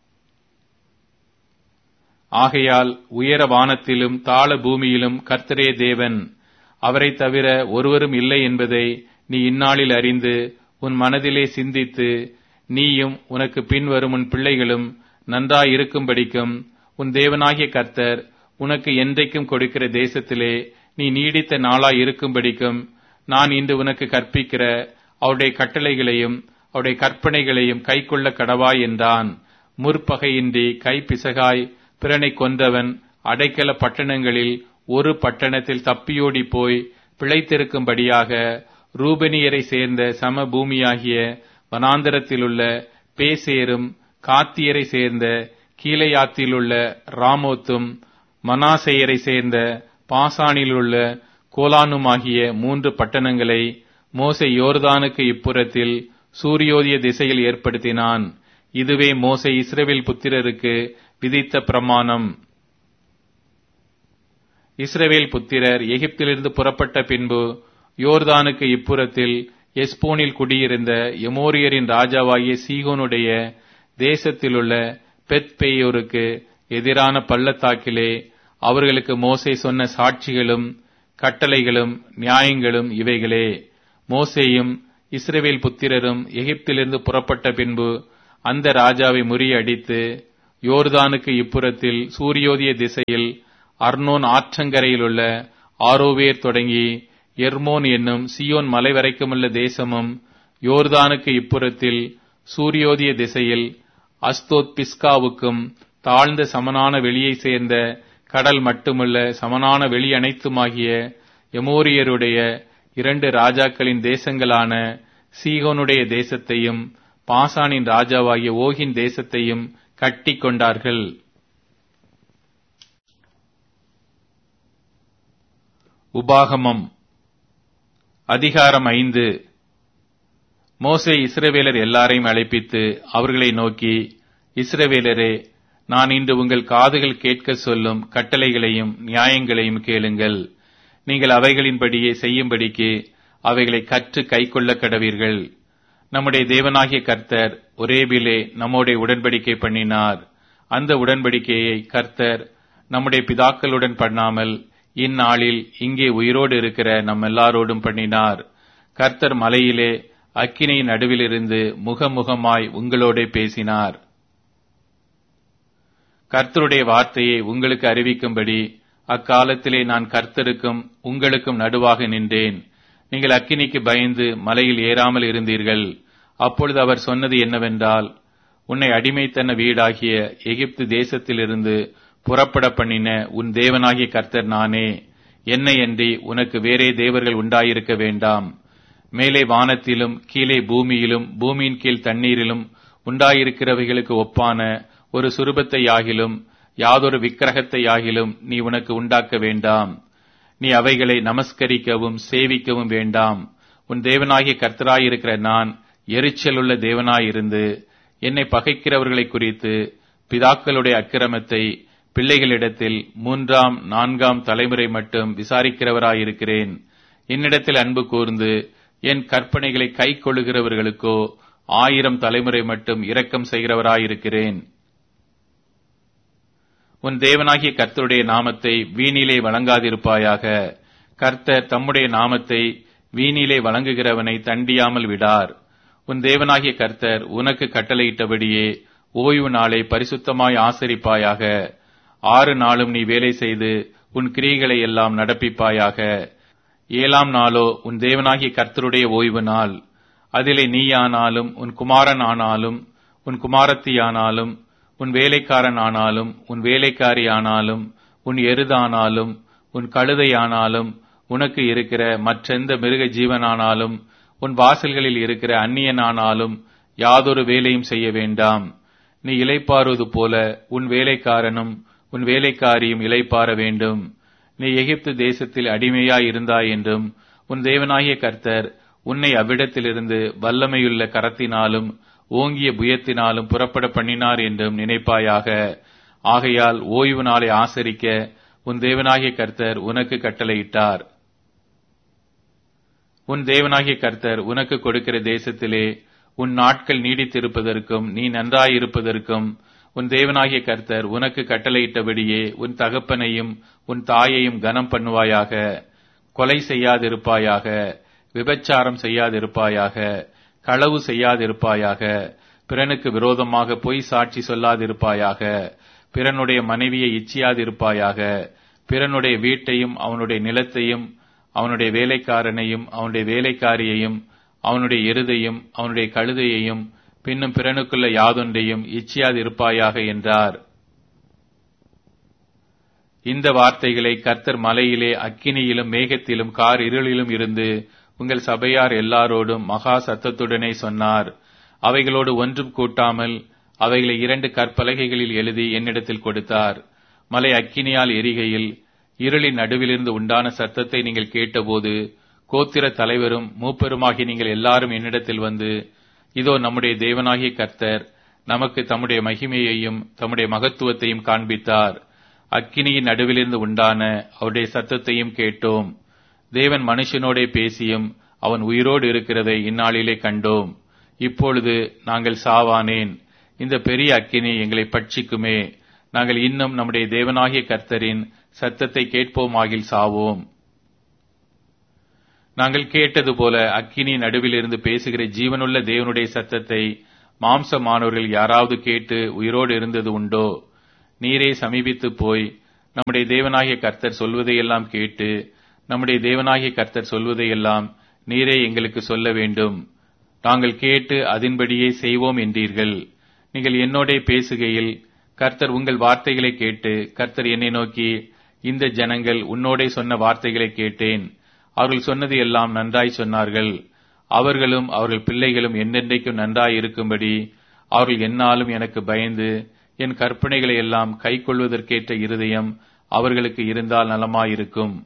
[SPEAKER 1] ஆகையால் உயர வானத்திலும் தாழ பூமியிலும் கர்த்தரே தேவன் அவரை தவிர ஒருவரும் இல்லை என்பதை நீ இந்நாளில் அறிந்து உன் மனதிலே சிந்தித்து நீயும் உனக்கு பின்வரும் உன் பிள்ளைகளும் நன்றாய் இருக்கும்படிக்கும் உன் தேவனாகிய கர்த்தர் உனக்கு என்றைக்கும் கொடுக்கிற தேசத்திலே நீ நீடித்த நாளாய் இருக்கும்படிக்கும் நான் இன்று உனக்கு கற்பிக்கிற அவருடைய கட்டளைகளையும் அவருடைய கற்பனைகளையும் கைக்கொள்ள கடவாய் என்றான் முற்பகையின்றி கைப்பிசகாய் பிறனை கொன்றவன் அடைக்கல பட்டணங்களில் ஒரு பட்டணத்தில் தப்பியோடி போய் பிழைத்திருக்கும்படியாக ரூபனியரை சேர்ந்த சம பூமியாகிய வனாந்தரத்திலுள்ள பேசேரும் காத்தியரை சேர்ந்த கீழையாத்திலுள்ள ராமோத்தும் மனாசேயரை சேர்ந்த பாசானிலுள்ள கோலானுமாகிய மூன்று பட்டணங்களை மோசே யோர்தானுக்கு இப்புறத்தில் சூரியோதய திசையில் ஏற்படுத்தினான் இதுவே மோசே இஸ்ரேவேல் புத்திரருக்கு விதித்த பிரமாணம் இஸ்ரவேல் புத்திரர் எகிப்திலிருந்து புறப்பட்ட பின்பு யோர்தானுக்கு இப்புறத்தில் எஸ்போனில் குடியிருந்த எமோரியரின் ராஜாவாகிய சீகோனுடைய தேசத்திலுள்ள பெத் பேயோருக்கு எதிரான பள்ளத்தாக்கிலே அவர்களுக்கு மோசே சொன்ன சாட்சிகளும் கட்டளைகளும் நியாயங்களும் இவைகளே மோசேயும் இஸ்ரவேல் புத்திரரும் எகிப்திலிருந்து புறப்பட்ட பின்பு அந்த ராஜாவை முறியடித்து யோர்தானுக்கு இப்புறத்தில் சூரியோதய திசையில் அர்னோன் ஆற்றங்கரையிலுள்ள ஆரோவேர் தொடங்கி எர்மோன் என்னும் சியோன் மலை வரைக்குமுள்ள தேசமும் யோர்தானுக்கு இப்புறத்தில் சூரியோதய திசையில் அஸ்தோத் பிஸ்காவுக்கும் தாழ்ந்த சமனான வெளியை சேர்ந்த கடல் மட்டுமல்ல சமனான வெளி அனைத்துமாகிய எமோரியருடைய இரண்டு ராஜாக்களின் தேசங்களான சீகோனுடைய தேசத்தையும் பாசானின் ராஜாவாகிய ஓகின் தேசத்தையும் கட்டி கொண்டார்கள் உபாகமம் அதிகாரம் ஐந்து மோசே இஸ்ரவேலர் எல்லாரையும் அழைப்பித்து அவர்களை நோக்கி இஸ்ரவேலரே நான் இன்று உங்கள் காதுகள் கேட்க சொல்லும் கட்டளைகளையும் நியாயங்களையும் கேளுங்கள் நீங்கள் அவைகளின்படியே செய்யும்படிக்கு அவைகளை கற்று கைக்கொள்ள கடவீர்கள் நம்முடைய தேவனாகிய கர்த்தர் ஒரேபிலே நம்முடைய உடன்படிக்கை பண்ணினார் அந்த உடன்படிக்கையை கர்த்தர் நம்முடைய பிதாக்களுடன் பண்ணாமல் இந்நாளில் இங்கே உயிரோடு இருக்கிற நம் எல்லாரோடும் பண்ணினார் கர்த்தர் மலையிலே அக்கினியின் நடுவிலிருந்து முகமுகமாய் உங்களோடே பேசினார் கர்த்தருடைய வார்த்தையை உங்களுக்கு அறிவிக்கும்படி அக்காலத்திலே நான் கர்த்தருக்கும் உங்களுக்கும் நடுவாக நின்றேன் நீங்கள் அக்கினிக்கு பயந்து மலையில் ஏறாமல் இருந்தீர்கள் அப்பொழுது அவர் சொன்னது என்னவென்றால் உன்னை அடிமைத்தன வீடாகிய எகிப்து தேசத்திலிருந்து புறப்பட பண்ணின உன் தேவனாகிய கர்த்தர் நானே என்னை அன்றி உனக்கு வேறே தேவர்கள் உண்டாயிருக்க வேண்டாம் மேலே வானத்திலும் கீழே பூமியிலும் பூமியின் கீழ் தண்ணீரிலும் உண்டாயிருக்கிறவைகளுக்கு ஒப்பான ஒரு சுரூபத்தை யாகிலும் யாதொரு விக்கிரகத்தை யாகிலும் நீ உனக்கு உண்டாக்க வேண்டாம் நீ அவைகளை நமஸ்கரிக்கவும் சேவிக்கவும் வேண்டாம் உன் தேவனாகிய கர்த்தராயிருக்கிற நான் எரிச்சலுள்ள தேவனாயிருந்து என்னை பகைக்கிறவர்களை குறித்து பிதாக்களுடைய அக்கிரமத்தை பிள்ளைகளிடத்தில் மூன்றாம் நான்காம் தலைமுறை மட்டும் விசாரிக்கிறவராயிருக்கிறேன் என்னிடத்தில் அன்பு கூர்ந்து என் கற்பனைகளை கை கொள்ளுகிறவர்களுக்கோ ஆயிரம் தலைமுறை மட்டும் இரக்கம் செய்கிறவராயிருக்கிறேன் உன் தேவனாகிய கர்த்தருடைய நாமத்தை வீணிலே வழங்காதிருப்பாயாக கர்த்தர் தம்முடைய நாமத்தை வீணிலே வழங்குகிறவனை தண்டியாமல் விடார் உன் தேவனாகிய கர்த்தர் உனக்கு கட்டளையிட்டபடியே ஓய்வு நாளை பரிசுத்தமாய் ஆசரிப்பாயாக ஆறு நாளும் நீ வேலை செய்து உன் கிரியைகளை எல்லாம் நடப்பிப்பாயாக ஏழாம் நாளோ உன் தேவனாகிய கர்த்தருடைய ஓய்வு நாள் அதிலே நீயானாலும் உன் குமாரன் ஆனாலும் உன் குமாரத்தியானாலும் உன் வேலைக்காரன் ஆனாலும் உன் வேலைக்காரி ஆனாலும் உன் எருதானாலும் உன் கழுதையானாலும் உனக்கு இருக்கிற மற்றெந்த மிருக ஜீவனானாலும் உன் வாசல்களில் இருக்கிற அந்நியனானாலும் யாதொரு வேலையும் செய்ய வேண்டாம் நீ இலைப்பாறுவது போல உன் வேலைக்காரனும் உன் வேலைக்காரியும் இலைப்பாற வேண்டும் நீ எகிப்து தேசத்தில் அடிமையாய் இருந்தாய் என்றும் உன் தேவனாகிய கர்த்தர் உன்னை அவ்விடத்திலிருந்து வல்லமையுள்ள கரத்தினாலும் ஓங்கிய புயத்தினாலும் புறப்பட பண்ணினார் என்றும் நினைப்பாயாக ஆகையால் ஓய்வு நாளை ஆசரிக்க உன் தேவனாகிய கர்த்தர் உனக்கு கட்டளையிட்டார் உன் தேவனாகிய கர்த்தர் உனக்கு கொடுக்கிற தேசத்திலே உன் நாட்கள் நீடித்திருப்பதற்கும் நீ நன்றாயிருப்பதற்கும் உன் தேவனாகிய கர்த்தர் உனக்கு கட்டளையிட்டபடியே உன் தகப்பனையும் உன் தாயையும் கனம் பண்ணுவாயாக கொலை செய்யாதிருப்பாயாக விபச்சாரம் செய்யாதிருப்பாயாக களவு செய்யாதிருப்பாயாக பிறனுக்கு விரோதமாக பொய் சாட்சி சொல்லாதிருப்பாயாக பிறனுடைய மனைவியை இச்சியாதிருப்பாயாக பிறனுடைய வீட்டையும் அவனுடைய நிலத்தையும் அவனுடைய வேலைக்காரனையும் அவனுடைய வேலைக்காரியையும் அவனுடைய எருதையும் அவனுடைய கழுதையையும் பின்னும் பிறனுக்குள்ள யாதொன்றையும் இச்சியாதிருப்பாயாக என்றார் இந்த வார்த்தைகளை கர்த்தர் மலையிலே அக்கினியிலும் மேகத்திலும் கார் இருளிலும் இருந்து உங்கள் சபையார் எல்லாரோடும் மகா சத்தத்துடனே சொன்னார் அவைகளோடு ஒன்றும் கூட்டாமல் அவைகளை இரண்டு கற்பலகைகளில் எழுதி என்னிடத்தில் கொடுத்தார் மலை அக்கினியால் எரிகையில் இருளின் நடுவிலிருந்து உண்டான சத்தத்தை நீங்கள் கேட்டபோது கோத்திர தலைவரும் மூப்பருமாகி நீங்கள் எல்லாரும் என்னிடத்தில் வந்து இதோ நம்முடைய தேவனாகிய கர்த்தர் நமக்கு தம்முடைய மகிமையையும் தம்முடைய மகத்துவத்தையும் காண்பித்தார் அக்கினியின் நடுவிலிருந்து உண்டான அவருடைய சத்தத்தையும் கேட்டோம் தேவன் மனுஷனோடே பேசியும் அவன் உயிரோடு இருக்கிறதை இந்நாளிலே கண்டோம் இப்பொழுது நாங்கள் சாவானேன் இந்த பெரிய அக்கினி எங்களை பட்சிக்குமே நாங்கள் இன்னும் நம்முடைய தேவனாகிய கர்த்தரின் சத்தத்தை கேட்போமாகில் சாவோம் நாங்கள் கேட்டது போல அக்கினி நடுவிலிருந்து பேசுகிற ஜீவனுள்ள தேவனுடைய சத்தத்தை மாம்சமானவர்கள் யாராவது கேட்டு உயிரோடு இருந்தது உண்டோ நீரே சமீபித்து போய் நம்முடைய தேவனாகிய கர்த்தர் சொல்வதையெல்லாம் கேட்டு நம்முடைய தேவனாகிய கர்த்தர் சொல்வதையெல்லாம் நீரே எங்களுக்கு சொல்ல வேண்டும் நாங்கள் கேட்டு அதன்படியே செய்வோம் என்றீர்கள் நீங்கள் என்னோடே பேசுகையில் கர்த்தர் உங்கள் வார்த்தைகளை கேட்டு கர்த்தர் என்னை நோக்கி இந்த ஜனங்கள் உன்னோடே சொன்ன வார்த்தைகளை கேட்டேன் அவர்கள் சொன்னது எல்லாம் நன்றாய் சொன்னார்கள் அவர்களும் அவர்கள் பிள்ளைகளும் என்னென்றைக்கும் நன்றாய் இருக்கும்படி அவர்கள் என்னாலும் எனக்கு பயந்து என் கற்பனைகளை எல்லாம் கைக்கொள்வதற்கேற்ற இருதயம் அவர்களுக்கு இருந்தால் நலமாயிருக்கும்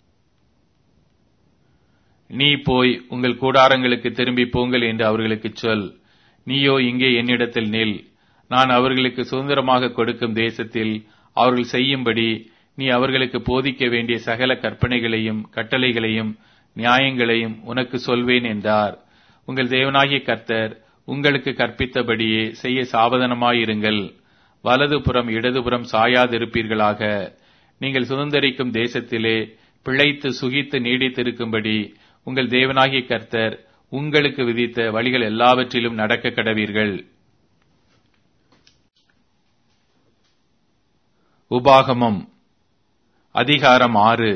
[SPEAKER 1] நீ போய் உங்கள் கூடாரங்களுக்கு திரும்பி போங்கள் என்று அவர்களுக்கு சொல் நீயோ இங்கே என்னிடத்தில் நில் நான் அவர்களுக்கு சுதந்திரமாக கொடுக்கும் தேசத்தில் அவர்கள் செய்யும்படி நீ அவர்களுக்கு போதிக்க வேண்டிய சகல கற்பனைகளையும் கட்டளைகளையும் நியாயங்களையும் உனக்கு சொல்வேன் என்றார் உங்கள் தேவனாகிய கர்த்தர் உங்களுக்கு கற்பித்தபடியே செய்ய சாவதானமாயிருங்கள் வலதுபுறம் இடதுபுறம் சாயாதிருப்பீர்களாக நீங்கள் சுதந்திரிக்கும் தேசத்திலே பிழைத்து சுகித்து நீடித்திருக்கும்படி உங்கள் தேவனாகிய கர்த்தர் உங்களுக்கு விதித்த வழிகள் எல்லாவற்றிலும் நடக்க கடவீர்கள் உபாகமம் அதிகாரம் ஆறு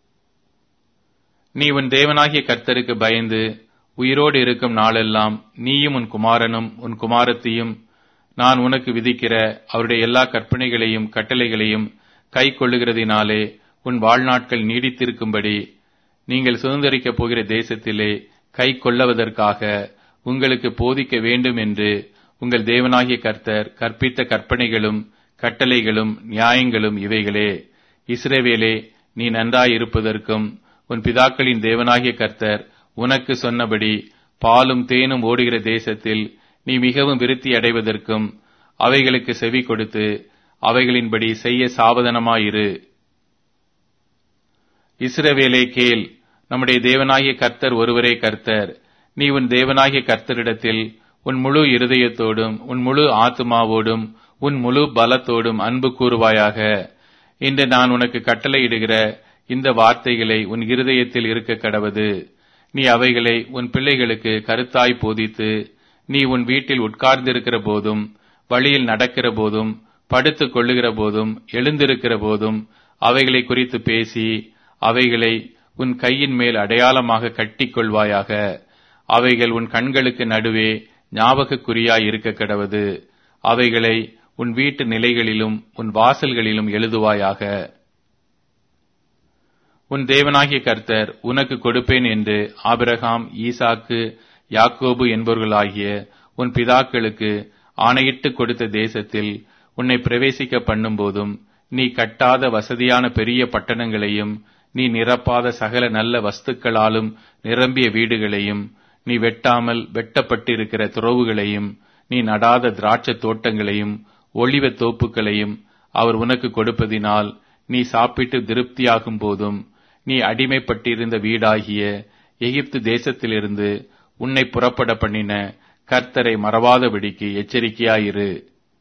[SPEAKER 1] நீ உன் தேவனாகிய கர்த்தருக்கு பயந்து உயிரோடு இருக்கும் நாளெல்லாம் நீயும் உன் குமாரனும் உன் குமாரத்தியும் நான் உனக்கு விதிக்கிற அவருடைய எல்லா கற்பனைகளையும் கட்டளைகளையும் கை கொள்ளுகிறதினாலே உன் வாழ்நாட்கள் நீடித்திருக்கும்படி நீங்கள் சுதந்திரிக்கப் போகிற தேசத்திலே கை கொள்ளவதற்காக உங்களுக்கு போதிக்க வேண்டும் என்று உங்கள் தேவனாகிய கர்த்தர் கற்பித்த கற்பனைகளும் கட்டளைகளும் நியாயங்களும் இவைகளே இஸ்ரேவேலே நீ நன்றாயிருப்பதற்கும் உன் பிதாக்களின் தேவனாகிய கர்த்தர் உனக்கு சொன்னபடி பாலும் தேனும் ஓடுகிற தேசத்தில் நீ மிகவும் விருத்தி அடைவதற்கும் அவைகளுக்கு செவி கொடுத்து அவைகளின்படி செய்ய சாவதானமாயிரு இஸ்ரவேலே கேள் நம்முடைய தேவனாகிய கர்த்தர் ஒருவரே கர்த்தர் நீ உன் தேவனாகிய கர்த்தரிடத்தில் உன் முழு இருதயத்தோடும் உன் முழு ஆத்மாவோடும் உன் முழு பலத்தோடும் அன்பு கூறுவாயாக இன்று நான் உனக்கு கட்டளையிடுகிற இந்த வார்த்தைகளை உன் இருதயத்தில் இருக்க கடவது நீ அவைகளை உன் பிள்ளைகளுக்கு கருத்தாய் போதித்து நீ உன் வீட்டில் உட்கார்ந்திருக்கிற போதும் வழியில் நடக்கிற போதும் படுத்துக் கொள்ளுகிற போதும் எழுந்திருக்கிற போதும் அவைகளை குறித்து பேசி அவைகளை உன் கையின் மேல் அடையாளமாக கட்டிக் கொள்வாயாக அவைகள் உன் கண்களுக்கு நடுவே ஞாபகக்குறியாய் இருக்க கடவது அவைகளை உன் வீட்டு நிலைகளிலும் உன் வாசல்களிலும் எழுதுவாயாக உன் தேவனாகிய கர்த்தர் உனக்கு கொடுப்பேன் என்று ஆபிரகாம் ஈசாக்கு யாக்கோபு என்பவர்களாகிய உன் பிதாக்களுக்கு ஆணையிட்டு கொடுத்த தேசத்தில் உன்னை பிரவேசிக்க பண்ணும்போதும் நீ கட்டாத வசதியான பெரிய பட்டணங்களையும் நீ நிரப்பாத சகல நல்ல வஸ்துக்களாலும் நிரம்பிய வீடுகளையும் நீ வெட்டாமல் வெட்டப்பட்டிருக்கிற துறவுகளையும் நீ நடாத திராட்சத் தோட்டங்களையும் ஒளிவ தோப்புகளையும் அவர் உனக்கு கொடுப்பதினால் நீ சாப்பிட்டு திருப்தியாகும் போதும் நீ அடிமைப்பட்டிருந்த வீடாகிய எகிப்து தேசத்திலிருந்து உன்னை புறப்பட பண்ணின கர்த்தரை மறவாதபடிக்கு எச்சரிக்கையாயிரு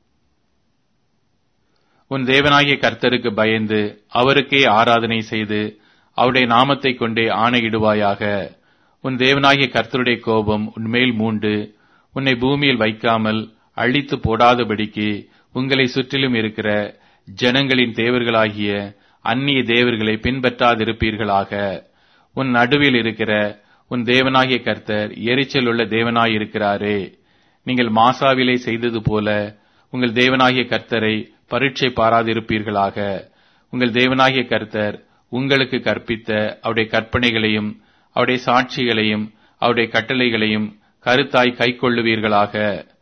[SPEAKER 1] உன் தேவனாகிய கர்த்தருக்கு பயந்து அவருக்கே ஆராதனை செய்து அவருடைய நாமத்தை கொண்டே ஆணையிடுவாயாக உன் தேவனாகிய கர்த்தருடைய கோபம் உன்மேல் மூண்டு உன்னை பூமியில் வைக்காமல் அழித்து போடாதபடிக்கு உங்களை சுற்றிலும் இருக்கிற ஜனங்களின் தேவர்களாகிய அந்நிய தேவர்களை பின்பற்றாதிருப்பீர்களாக உன் நடுவில் இருக்கிற உன் தேவனாகிய கர்த்தர் எரிச்சல் உள்ள தேவனாயிருக்கிறாரே நீங்கள் மாசாவிலே செய்தது போல உங்கள் தேவனாகிய கர்த்தரை பரீட்சை பாராதிருப்பீர்களாக உங்கள் தேவனாகிய கர்த்தர் உங்களுக்கு கற்பித்த அவருடைய கற்பனைகளையும் அவருடைய சாட்சிகளையும் அவருடைய கட்டளைகளையும் கருத்தாய் கைக்கொள்ளுவீர்களாக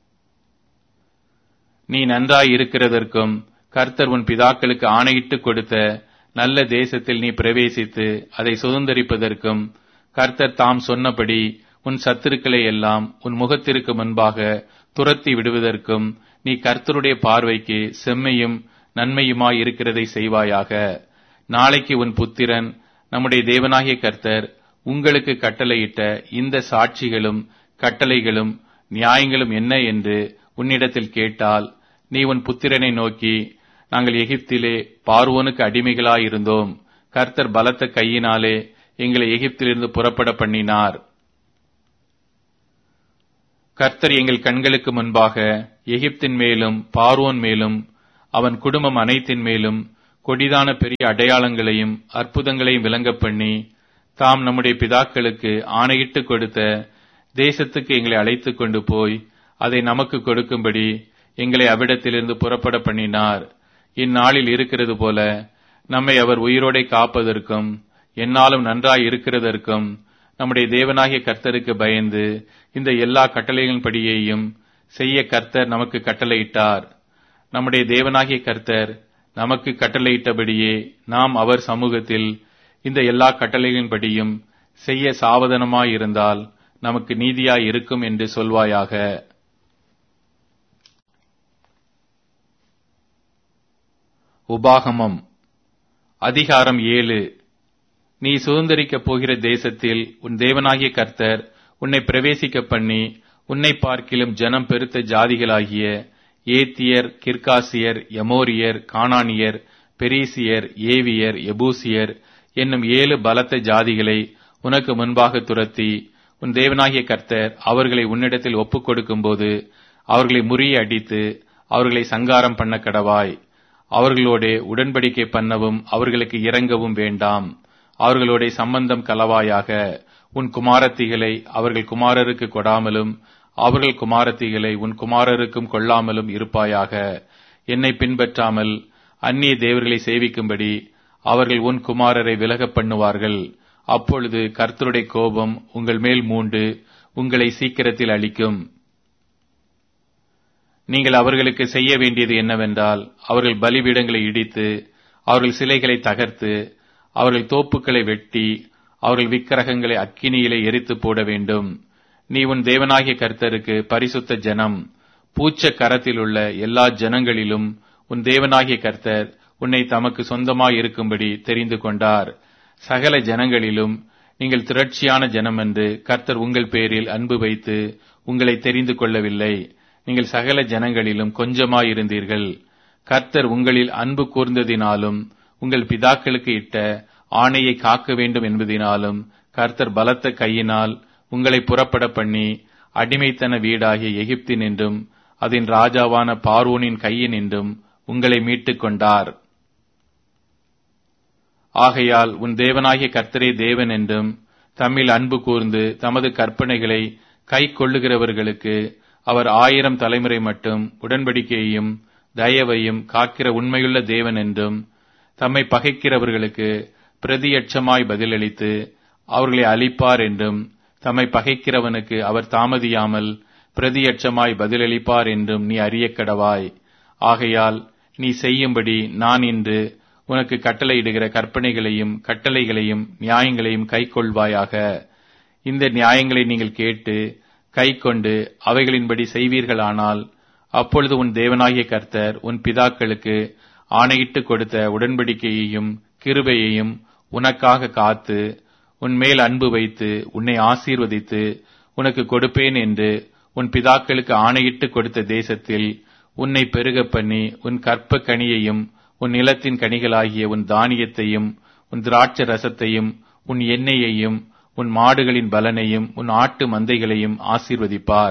[SPEAKER 1] நீ நன்றாய் இருக்கிறதற்கும் கர்த்தர் உன் பிதாக்களுக்கு ஆணையிட்டு கொடுத்த நல்ல தேசத்தில் நீ பிரவேசித்து அதை சுதந்திரிப்பதற்கும் கர்த்தர் தாம் சொன்னபடி உன் சத்துருக்களை எல்லாம் உன் முகத்திற்கு முன்பாக துரத்தி விடுவதற்கும் நீ கர்த்தருடைய பார்வைக்கு செம்மையும் நன்மையுமாய் இருக்கிறதை செய்வாயாக நாளைக்கு உன் புத்திரன் நம்முடைய தேவனாகிய கர்த்தர் உங்களுக்கு கட்டளையிட்ட இந்த சாட்சிகளும் கட்டளைகளும் நியாயங்களும் என்ன என்று உன்னிடத்தில் கேட்டால் நீ உன் புத்திரனை நோக்கி நாங்கள் எகிப்திலே பார்வோனுக்கு அடிமைகளாயிருந்தோம் கர்த்தர் பலத்த கையினாலே எங்களை எகிப்திலிருந்து புறப்பட பண்ணினார் கர்த்தர் எங்கள் கண்களுக்கு முன்பாக எகிப்தின் மேலும் பார்வோன் மேலும் அவன் குடும்பம் அனைத்தின் மேலும் கொடிதான பெரிய அடையாளங்களையும் அற்புதங்களையும் விளங்கப் பண்ணி தாம் நம்முடைய பிதாக்களுக்கு ஆணையிட்டு கொடுத்த தேசத்துக்கு எங்களை அழைத்துக் கொண்டு போய் அதை நமக்கு கொடுக்கும்படி எங்களை அவ்விடத்திலிருந்து புறப்பட பண்ணினார் இந்நாளில் இருக்கிறது போல நம்மை அவர் உயிரோடை காப்பதற்கும் என்னாலும் நன்றாய் இருக்கிறதற்கும் நம்முடைய தேவனாகிய கர்த்தருக்கு பயந்து இந்த எல்லா கட்டளைகளின்படியையும் செய்ய கர்த்தர் நமக்கு கட்டளையிட்டார் நம்முடைய தேவனாகிய கர்த்தர் நமக்கு கட்டளையிட்டபடியே நாம் அவர் சமூகத்தில் இந்த எல்லா கட்டளைகளின்படியும் செய்ய சாவதானமாயிருந்தால் நமக்கு நீதியாய் இருக்கும் என்று சொல்வாயாக உபாகமம் அதிகாரம் ஏழு நீ சுதந்திரிக்கப் போகிற தேசத்தில் உன் தேவனாகிய கர்த்தர் உன்னை பிரவேசிக்க பண்ணி உன்னை பார்க்கிலும் ஜனம் பெருத்த ஜாதிகளாகிய ஏத்தியர் கிர்காசியர் எமோரியர் கானானியர் பெரிசியர் ஏவியர் எபூசியர் என்னும் ஏழு பலத்த ஜாதிகளை உனக்கு முன்பாக துரத்தி உன் தேவனாகிய கர்த்தர் அவர்களை உன்னிடத்தில் ஒப்புக் கொடுக்கும்போது அவர்களை முறிய அடித்து அவர்களை சங்காரம் பண்ண கடவாய் அவர்களோடே உடன்படிக்கை பண்ணவும் அவர்களுக்கு இறங்கவும் வேண்டாம் அவர்களோட சம்பந்தம் கலவாயாக உன் குமாரத்திகளை அவர்கள் குமாரருக்கு கொடாமலும் அவர்கள் குமாரத்திகளை உன் குமாரருக்கும் கொள்ளாமலும் இருப்பாயாக என்னை பின்பற்றாமல் அந்நிய தேவர்களை சேவிக்கும்படி அவர்கள் உன் குமாரரை விலகப் பண்ணுவார்கள் அப்பொழுது கர்த்தருடைய கோபம் உங்கள் மேல் மூண்டு உங்களை சீக்கிரத்தில் அளிக்கும் நீங்கள் அவர்களுக்கு செய்ய வேண்டியது என்னவென்றால் அவர்கள் பலிபீடங்களை இடித்து அவர்கள் சிலைகளை தகர்த்து அவர்கள் தோப்புக்களை வெட்டி அவர்கள் விக்கிரகங்களை அக்கினியிலே எரித்து போட வேண்டும் நீ உன் தேவனாகிய கர்த்தருக்கு பரிசுத்த ஜனம் பூச்ச கரத்தில் உள்ள எல்லா ஜனங்களிலும் உன் தேவனாகிய கர்த்தர் உன்னை தமக்கு சொந்தமாய் இருக்கும்படி தெரிந்து கொண்டார் சகல ஜனங்களிலும் நீங்கள் திரட்சியான ஜனம் என்று கர்த்தர் உங்கள் பேரில் அன்பு வைத்து உங்களை தெரிந்து கொள்ளவில்லை நீங்கள் சகல ஜனங்களிலும் கொஞ்சமாயிருந்தீர்கள் கர்த்தர் உங்களில் அன்பு கூர்ந்ததினாலும் உங்கள் பிதாக்களுக்கு இட்ட ஆணையை காக்க வேண்டும் என்பதினாலும் கர்த்தர் பலத்த கையினால் உங்களை புறப்பட பண்ணி அடிமைத்தன வீடாகிய எகிப்தின் என்றும் அதன் ராஜாவான பார்வோனின் கையின் என்றும் உங்களை மீட்டுக் கொண்டார் ஆகையால் உன் தேவனாகிய கர்த்தரே தேவன் என்றும் தம்மில் அன்பு கூர்ந்து தமது கற்பனைகளை கை கொள்ளுகிறவர்களுக்கு அவர் ஆயிரம் தலைமுறை மட்டும் உடன்படிக்கையையும் தயவையும் காக்கிற உண்மையுள்ள தேவன் என்றும் தம்மை பகைக்கிறவர்களுக்கு பிரதியட்சமாய் பதிலளித்து அவர்களை அழிப்பார் என்றும் தம்மை பகைக்கிறவனுக்கு அவர் தாமதியாமல் பிரதியட்சமாய் பதிலளிப்பார் என்றும் நீ அறியக்கடவாய் ஆகையால் நீ செய்யும்படி நான் இன்று உனக்கு கட்டளையிடுகிற கற்பனைகளையும் கட்டளைகளையும் நியாயங்களையும் கைக்கொள்வாயாக இந்த நியாயங்களை நீங்கள் கேட்டு கை கொண்டு அவைகளின்படி செய்வீர்களானால் அப்பொழுது உன் தேவனாகிய கர்த்தர் உன் பிதாக்களுக்கு ஆணையிட்டு கொடுத்த உடன்படிக்கையையும் கிருபையையும் உனக்காக காத்து உன் மேல் அன்பு வைத்து உன்னை ஆசீர்வதித்து உனக்கு கொடுப்பேன் என்று உன் பிதாக்களுக்கு ஆணையிட்டு கொடுத்த தேசத்தில் உன்னை பெருக பண்ணி உன் கற்ப கனியையும் உன் நிலத்தின் கனிகளாகிய உன் தானியத்தையும் உன் திராட்ச ரசத்தையும் உன் எண்ணெயையும் உன் மாடுகளின் பலனையும் உன் ஆட்டு மந்தைகளையும் ஆசீர்வதிப்பார்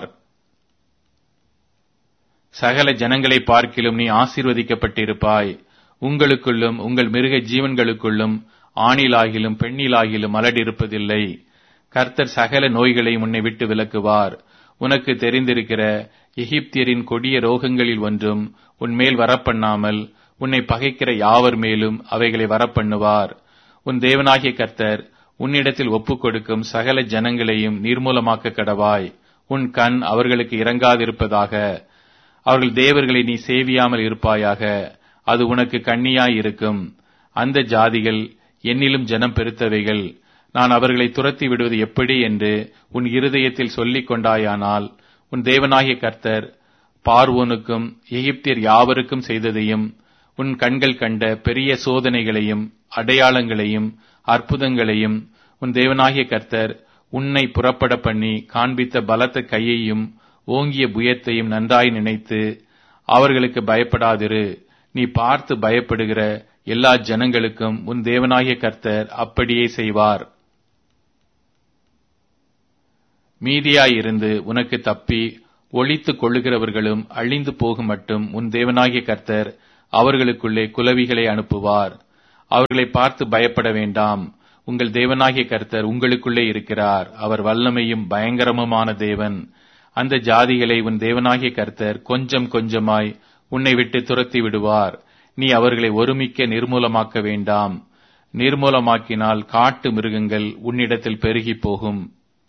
[SPEAKER 1] சகல ஜனங்களை பார்க்கிலும் நீ ஆசீர்வதிக்கப்பட்டிருப்பாய் உங்களுக்குள்ளும் உங்கள் மிருக ஜீவன்களுக்குள்ளும் ஆணிலாகிலும் பெண்ணிலாகிலும் மலடிருப்பதில்லை கர்த்தர் சகல நோய்களையும் உன்னை விட்டு விலக்குவார் உனக்கு தெரிந்திருக்கிற எகிப்தியரின் கொடிய ரோகங்களில் ஒன்றும் உன்மேல் வரப்பண்ணாமல் உன்னை பகைக்கிற யாவர் மேலும் அவைகளை வரப்பண்ணுவார் உன் தேவனாகிய கர்த்தர் உன்னிடத்தில் ஒப்புக் கொடுக்கும் சகல ஜனங்களையும் நீர்மூலமாக்க கடவாய் உன் கண் அவர்களுக்கு இறங்காதிருப்பதாக அவர்கள் தேவர்களை நீ சேவியாமல் இருப்பாயாக அது உனக்கு கண்ணியாய் இருக்கும் அந்த ஜாதிகள் என்னிலும் ஜனம் பெருத்தவைகள் நான் அவர்களை துரத்தி விடுவது எப்படி என்று உன் இருதயத்தில் சொல்லிக் கொண்டாயானால் உன் தேவனாகிய கர்த்தர் பார்வோனுக்கும் எகிப்தியர் யாவருக்கும் செய்ததையும் உன் கண்கள் கண்ட பெரிய சோதனைகளையும் அடையாளங்களையும் அற்புதங்களையும் உன் தேவனாகிய கர்த்தர் உன்னை புறப்பட பண்ணி காண்பித்த பலத்த கையையும் ஓங்கிய புயத்தையும் நன்றாய் நினைத்து அவர்களுக்கு பயப்படாதிரு நீ பார்த்து பயப்படுகிற எல்லா ஜனங்களுக்கும் உன் தேவனாகிய கர்த்தர் அப்படியே செய்வார் மீதியாயிருந்து உனக்கு தப்பி ஒழித்துக் கொள்ளுகிறவர்களும் அழிந்து போகும் மட்டும் உன் தேவனாகிய கர்த்தர் அவர்களுக்குள்ளே குலவிகளை அனுப்புவார் அவர்களை பார்த்து பயப்பட வேண்டாம் உங்கள் தேவனாகிய கர்த்தர் உங்களுக்குள்ளே இருக்கிறார் அவர் வல்லமையும் பயங்கரமுமான தேவன் அந்த ஜாதிகளை உன் தேவனாகிய கர்த்தர் கொஞ்சம் கொஞ்சமாய் உன்னை விட்டு துரத்தி விடுவார் நீ அவர்களை ஒருமிக்க நிர்மூலமாக்க வேண்டாம் நிர்மூலமாக்கினால் காட்டு மிருகங்கள் உன்னிடத்தில் பெருகி போகும்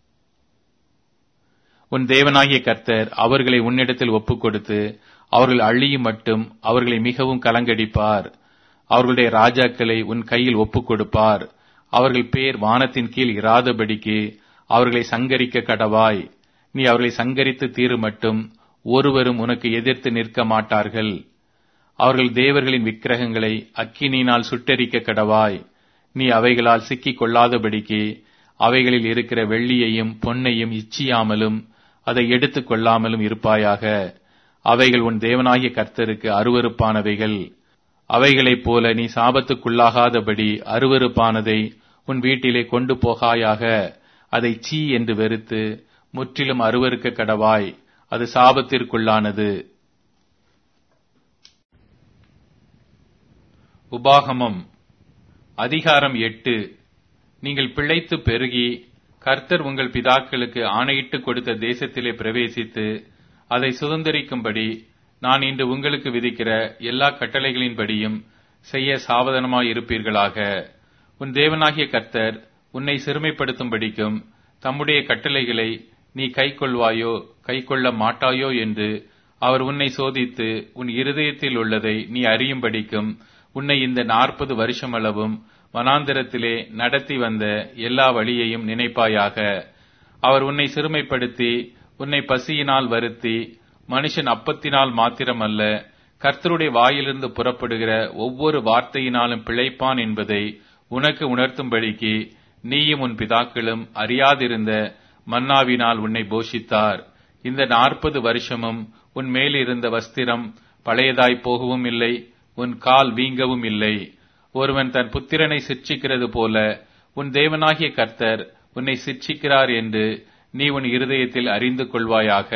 [SPEAKER 1] உன் தேவனாகிய கர்த்தர் அவர்களை உன்னிடத்தில் ஒப்புக் கொடுத்து அவர்கள் அழியும் மட்டும் அவர்களை மிகவும் கலங்கடிப்பார் அவர்களுடைய ராஜாக்களை உன் கையில் ஒப்புக் கொடுப்பார் அவர்கள் பேர் வானத்தின் கீழ் இராதபடிக்கு அவர்களை சங்கரிக்க கடவாய் நீ அவர்களை சங்கரித்து தீரு மட்டும் ஒருவரும் உனக்கு எதிர்த்து நிற்க மாட்டார்கள் அவர்கள் தேவர்களின் விக்கிரகங்களை அக்கினியினால் சுட்டெரிக்க கடவாய் நீ அவைகளால் சிக்கிக் கொள்ளாதபடிக்கு அவைகளில் இருக்கிற வெள்ளியையும் பொன்னையும் இச்சியாமலும் அதை எடுத்துக் கொள்ளாமலும் இருப்பாயாக அவைகள் உன் தேவனாகிய கர்த்தருக்கு அருவருப்பானவைகள் அவைகளைப் போல நீ சாபத்துக்குள்ளாகாதபடி அருவருப்பானதை உன் வீட்டிலே கொண்டு போகாயாக அதை சீ என்று வெறுத்து முற்றிலும் அருவருக்க கடவாய் அது சாபத்திற்குள்ளானது உபாகமம் அதிகாரம் எட்டு நீங்கள் பிழைத்து பெருகி கர்த்தர் உங்கள் பிதாக்களுக்கு ஆணையிட்டு கொடுத்த தேசத்திலே பிரவேசித்து அதை சுதந்திரிக்கும்படி நான் இன்று உங்களுக்கு விதிக்கிற எல்லா கட்டளைகளின்படியும் செய்ய சாவதானமாயிருப்பீர்களாக உன் தேவனாகிய கர்த்தர் உன்னை சிறுமைப்படுத்தும்படிக்கும் தம்முடைய கட்டளைகளை நீ கைக்கொள்வாயோ கைக்கொள்ள மாட்டாயோ என்று அவர் உன்னை சோதித்து உன் இருதயத்தில் உள்ளதை நீ அறியும்படிக்கும் உன்னை இந்த நாற்பது வருஷமளவும் வனாந்திரத்திலே நடத்தி வந்த எல்லா வழியையும் நினைப்பாயாக அவர் உன்னை சிறுமைப்படுத்தி உன்னை பசியினால் வருத்தி மனுஷன் அப்பத்தினால் மாத்திரமல்ல கர்த்தருடைய வாயிலிருந்து புறப்படுகிற ஒவ்வொரு வார்த்தையினாலும் பிழைப்பான் என்பதை உனக்கு உணர்த்தும்படிக்கு நீயும் உன் பிதாக்களும் அறியாதிருந்த மன்னாவினால் உன்னை போஷித்தார் இந்த நாற்பது வருஷமும் உன் மேலிருந்த வஸ்திரம் பழையதாய் போகவும் இல்லை உன் கால் வீங்கவும் இல்லை ஒருவன் தன் புத்திரனை சிற்சிக்கிறது போல உன் தேவனாகிய கர்த்தர் உன்னை சிற்சிக்கிறார் என்று நீ உன் இருதயத்தில் அறிந்து கொள்வாயாக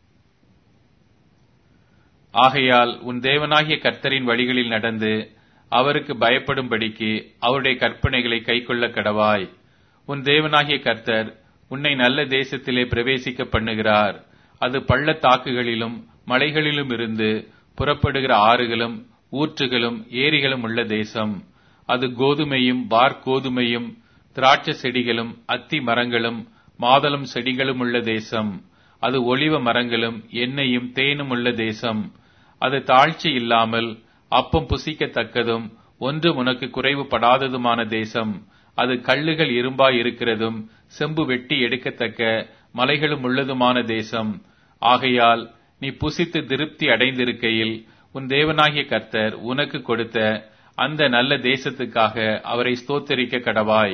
[SPEAKER 1] ஆகையால் உன் தேவனாகிய கர்த்தரின் வழிகளில் நடந்து அவருக்கு பயப்படும்படிக்கு அவருடைய கற்பனைகளை கைக்கொள்ள கடவாய் உன் தேவனாகிய கர்த்தர் உன்னை நல்ல தேசத்திலே பிரவேசிக்க பண்ணுகிறார் அது பள்ளத்தாக்குகளிலும் மலைகளிலும் இருந்து புறப்படுகிற ஆறுகளும் ஊற்றுகளும் ஏரிகளும் உள்ள தேசம் அது கோதுமையும் கோதுமையும் திராட்சை செடிகளும் அத்தி மரங்களும் மாதளம் செடிகளும் உள்ள தேசம் அது ஒளிவ மரங்களும் எண்ணெயும் தேனும் உள்ள தேசம் அது தாழ்ச்சி இல்லாமல் அப்பம் புசிக்கத்தக்கதும் ஒன்று உனக்கு குறைவுபடாததுமான தேசம் அது கல்லுகள் இரும்பாய் இருக்கிறதும் செம்பு வெட்டி எடுக்கத்தக்க மலைகளும் உள்ளதுமான தேசம் ஆகையால் நீ புசித்து திருப்தி அடைந்திருக்கையில் உன் தேவனாகிய கர்த்தர் உனக்கு கொடுத்த அந்த நல்ல தேசத்துக்காக அவரை ஸ்தோத்தரிக்க கடவாய்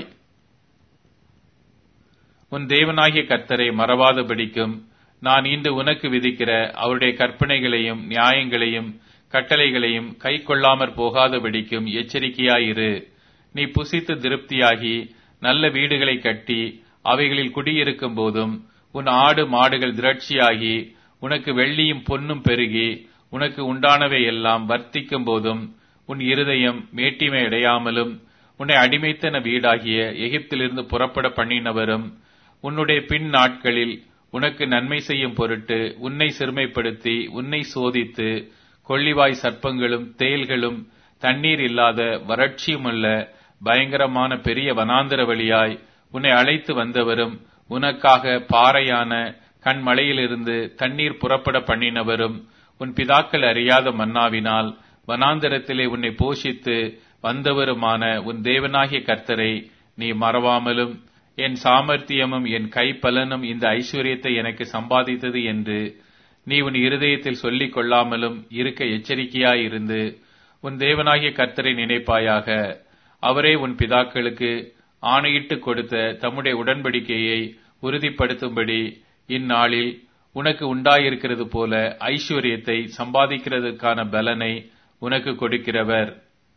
[SPEAKER 1] உன் தேவனாகிய கர்த்தரை மறவாதபடிக்கும் நான் இன்று உனக்கு விதிக்கிற அவருடைய கற்பனைகளையும் நியாயங்களையும் கட்டளைகளையும் கை கொள்ளாமற் போகாதபடிக்கும் எச்சரிக்கையாயிரு நீ புசித்து திருப்தியாகி நல்ல வீடுகளை கட்டி அவைகளில் குடியிருக்கும் போதும் உன் ஆடு மாடுகள் திரட்சியாகி உனக்கு வெள்ளியும் பொன்னும் பெருகி உனக்கு உண்டானவை எல்லாம் வர்த்திக்கும் போதும் உன் இருதயம் மேட்டிமை அடையாமலும் உன்னை அடிமைத்தன வீடாகிய எகிப்திலிருந்து புறப்பட பண்ணினவரும் உன்னுடைய பின் நாட்களில் உனக்கு நன்மை செய்யும் பொருட்டு உன்னை சிறுமைப்படுத்தி உன்னை சோதித்து கொள்ளிவாய் சர்ப்பங்களும் தேள்களும் தண்ணீர் இல்லாத வறட்சியுமுள்ள பயங்கரமான பெரிய வனாந்தர வழியாய் உன்னை அழைத்து வந்தவரும் உனக்காக பாறையான கண்மலையிலிருந்து தண்ணீர் புறப்பட பண்ணினவரும் உன் பிதாக்கள் அறியாத மன்னாவினால் வனாந்தரத்திலே உன்னை போஷித்து வந்தவருமான உன் தேவனாகிய கர்த்தரை நீ மறவாமலும் என் சாமர்த்தியமும் என் கைப்பலனும் இந்த ஐஸ்வர்யத்தை எனக்கு சம்பாதித்தது என்று நீ உன் இருதயத்தில் சொல்லிக் கொள்ளாமலும் இருக்க எச்சரிக்கையாயிருந்து உன் தேவனாகிய கர்த்தரை நினைப்பாயாக அவரே உன் பிதாக்களுக்கு ஆணையிட்டு கொடுத்த தம்முடைய உடன்படிக்கையை உறுதிப்படுத்தும்படி இந்நாளில் உனக்கு உண்டாயிருக்கிறது போல ஐஸ்வர்யத்தை சம்பாதிக்கிறதுக்கான பலனை உனக்கு கொடுக்கிறவர்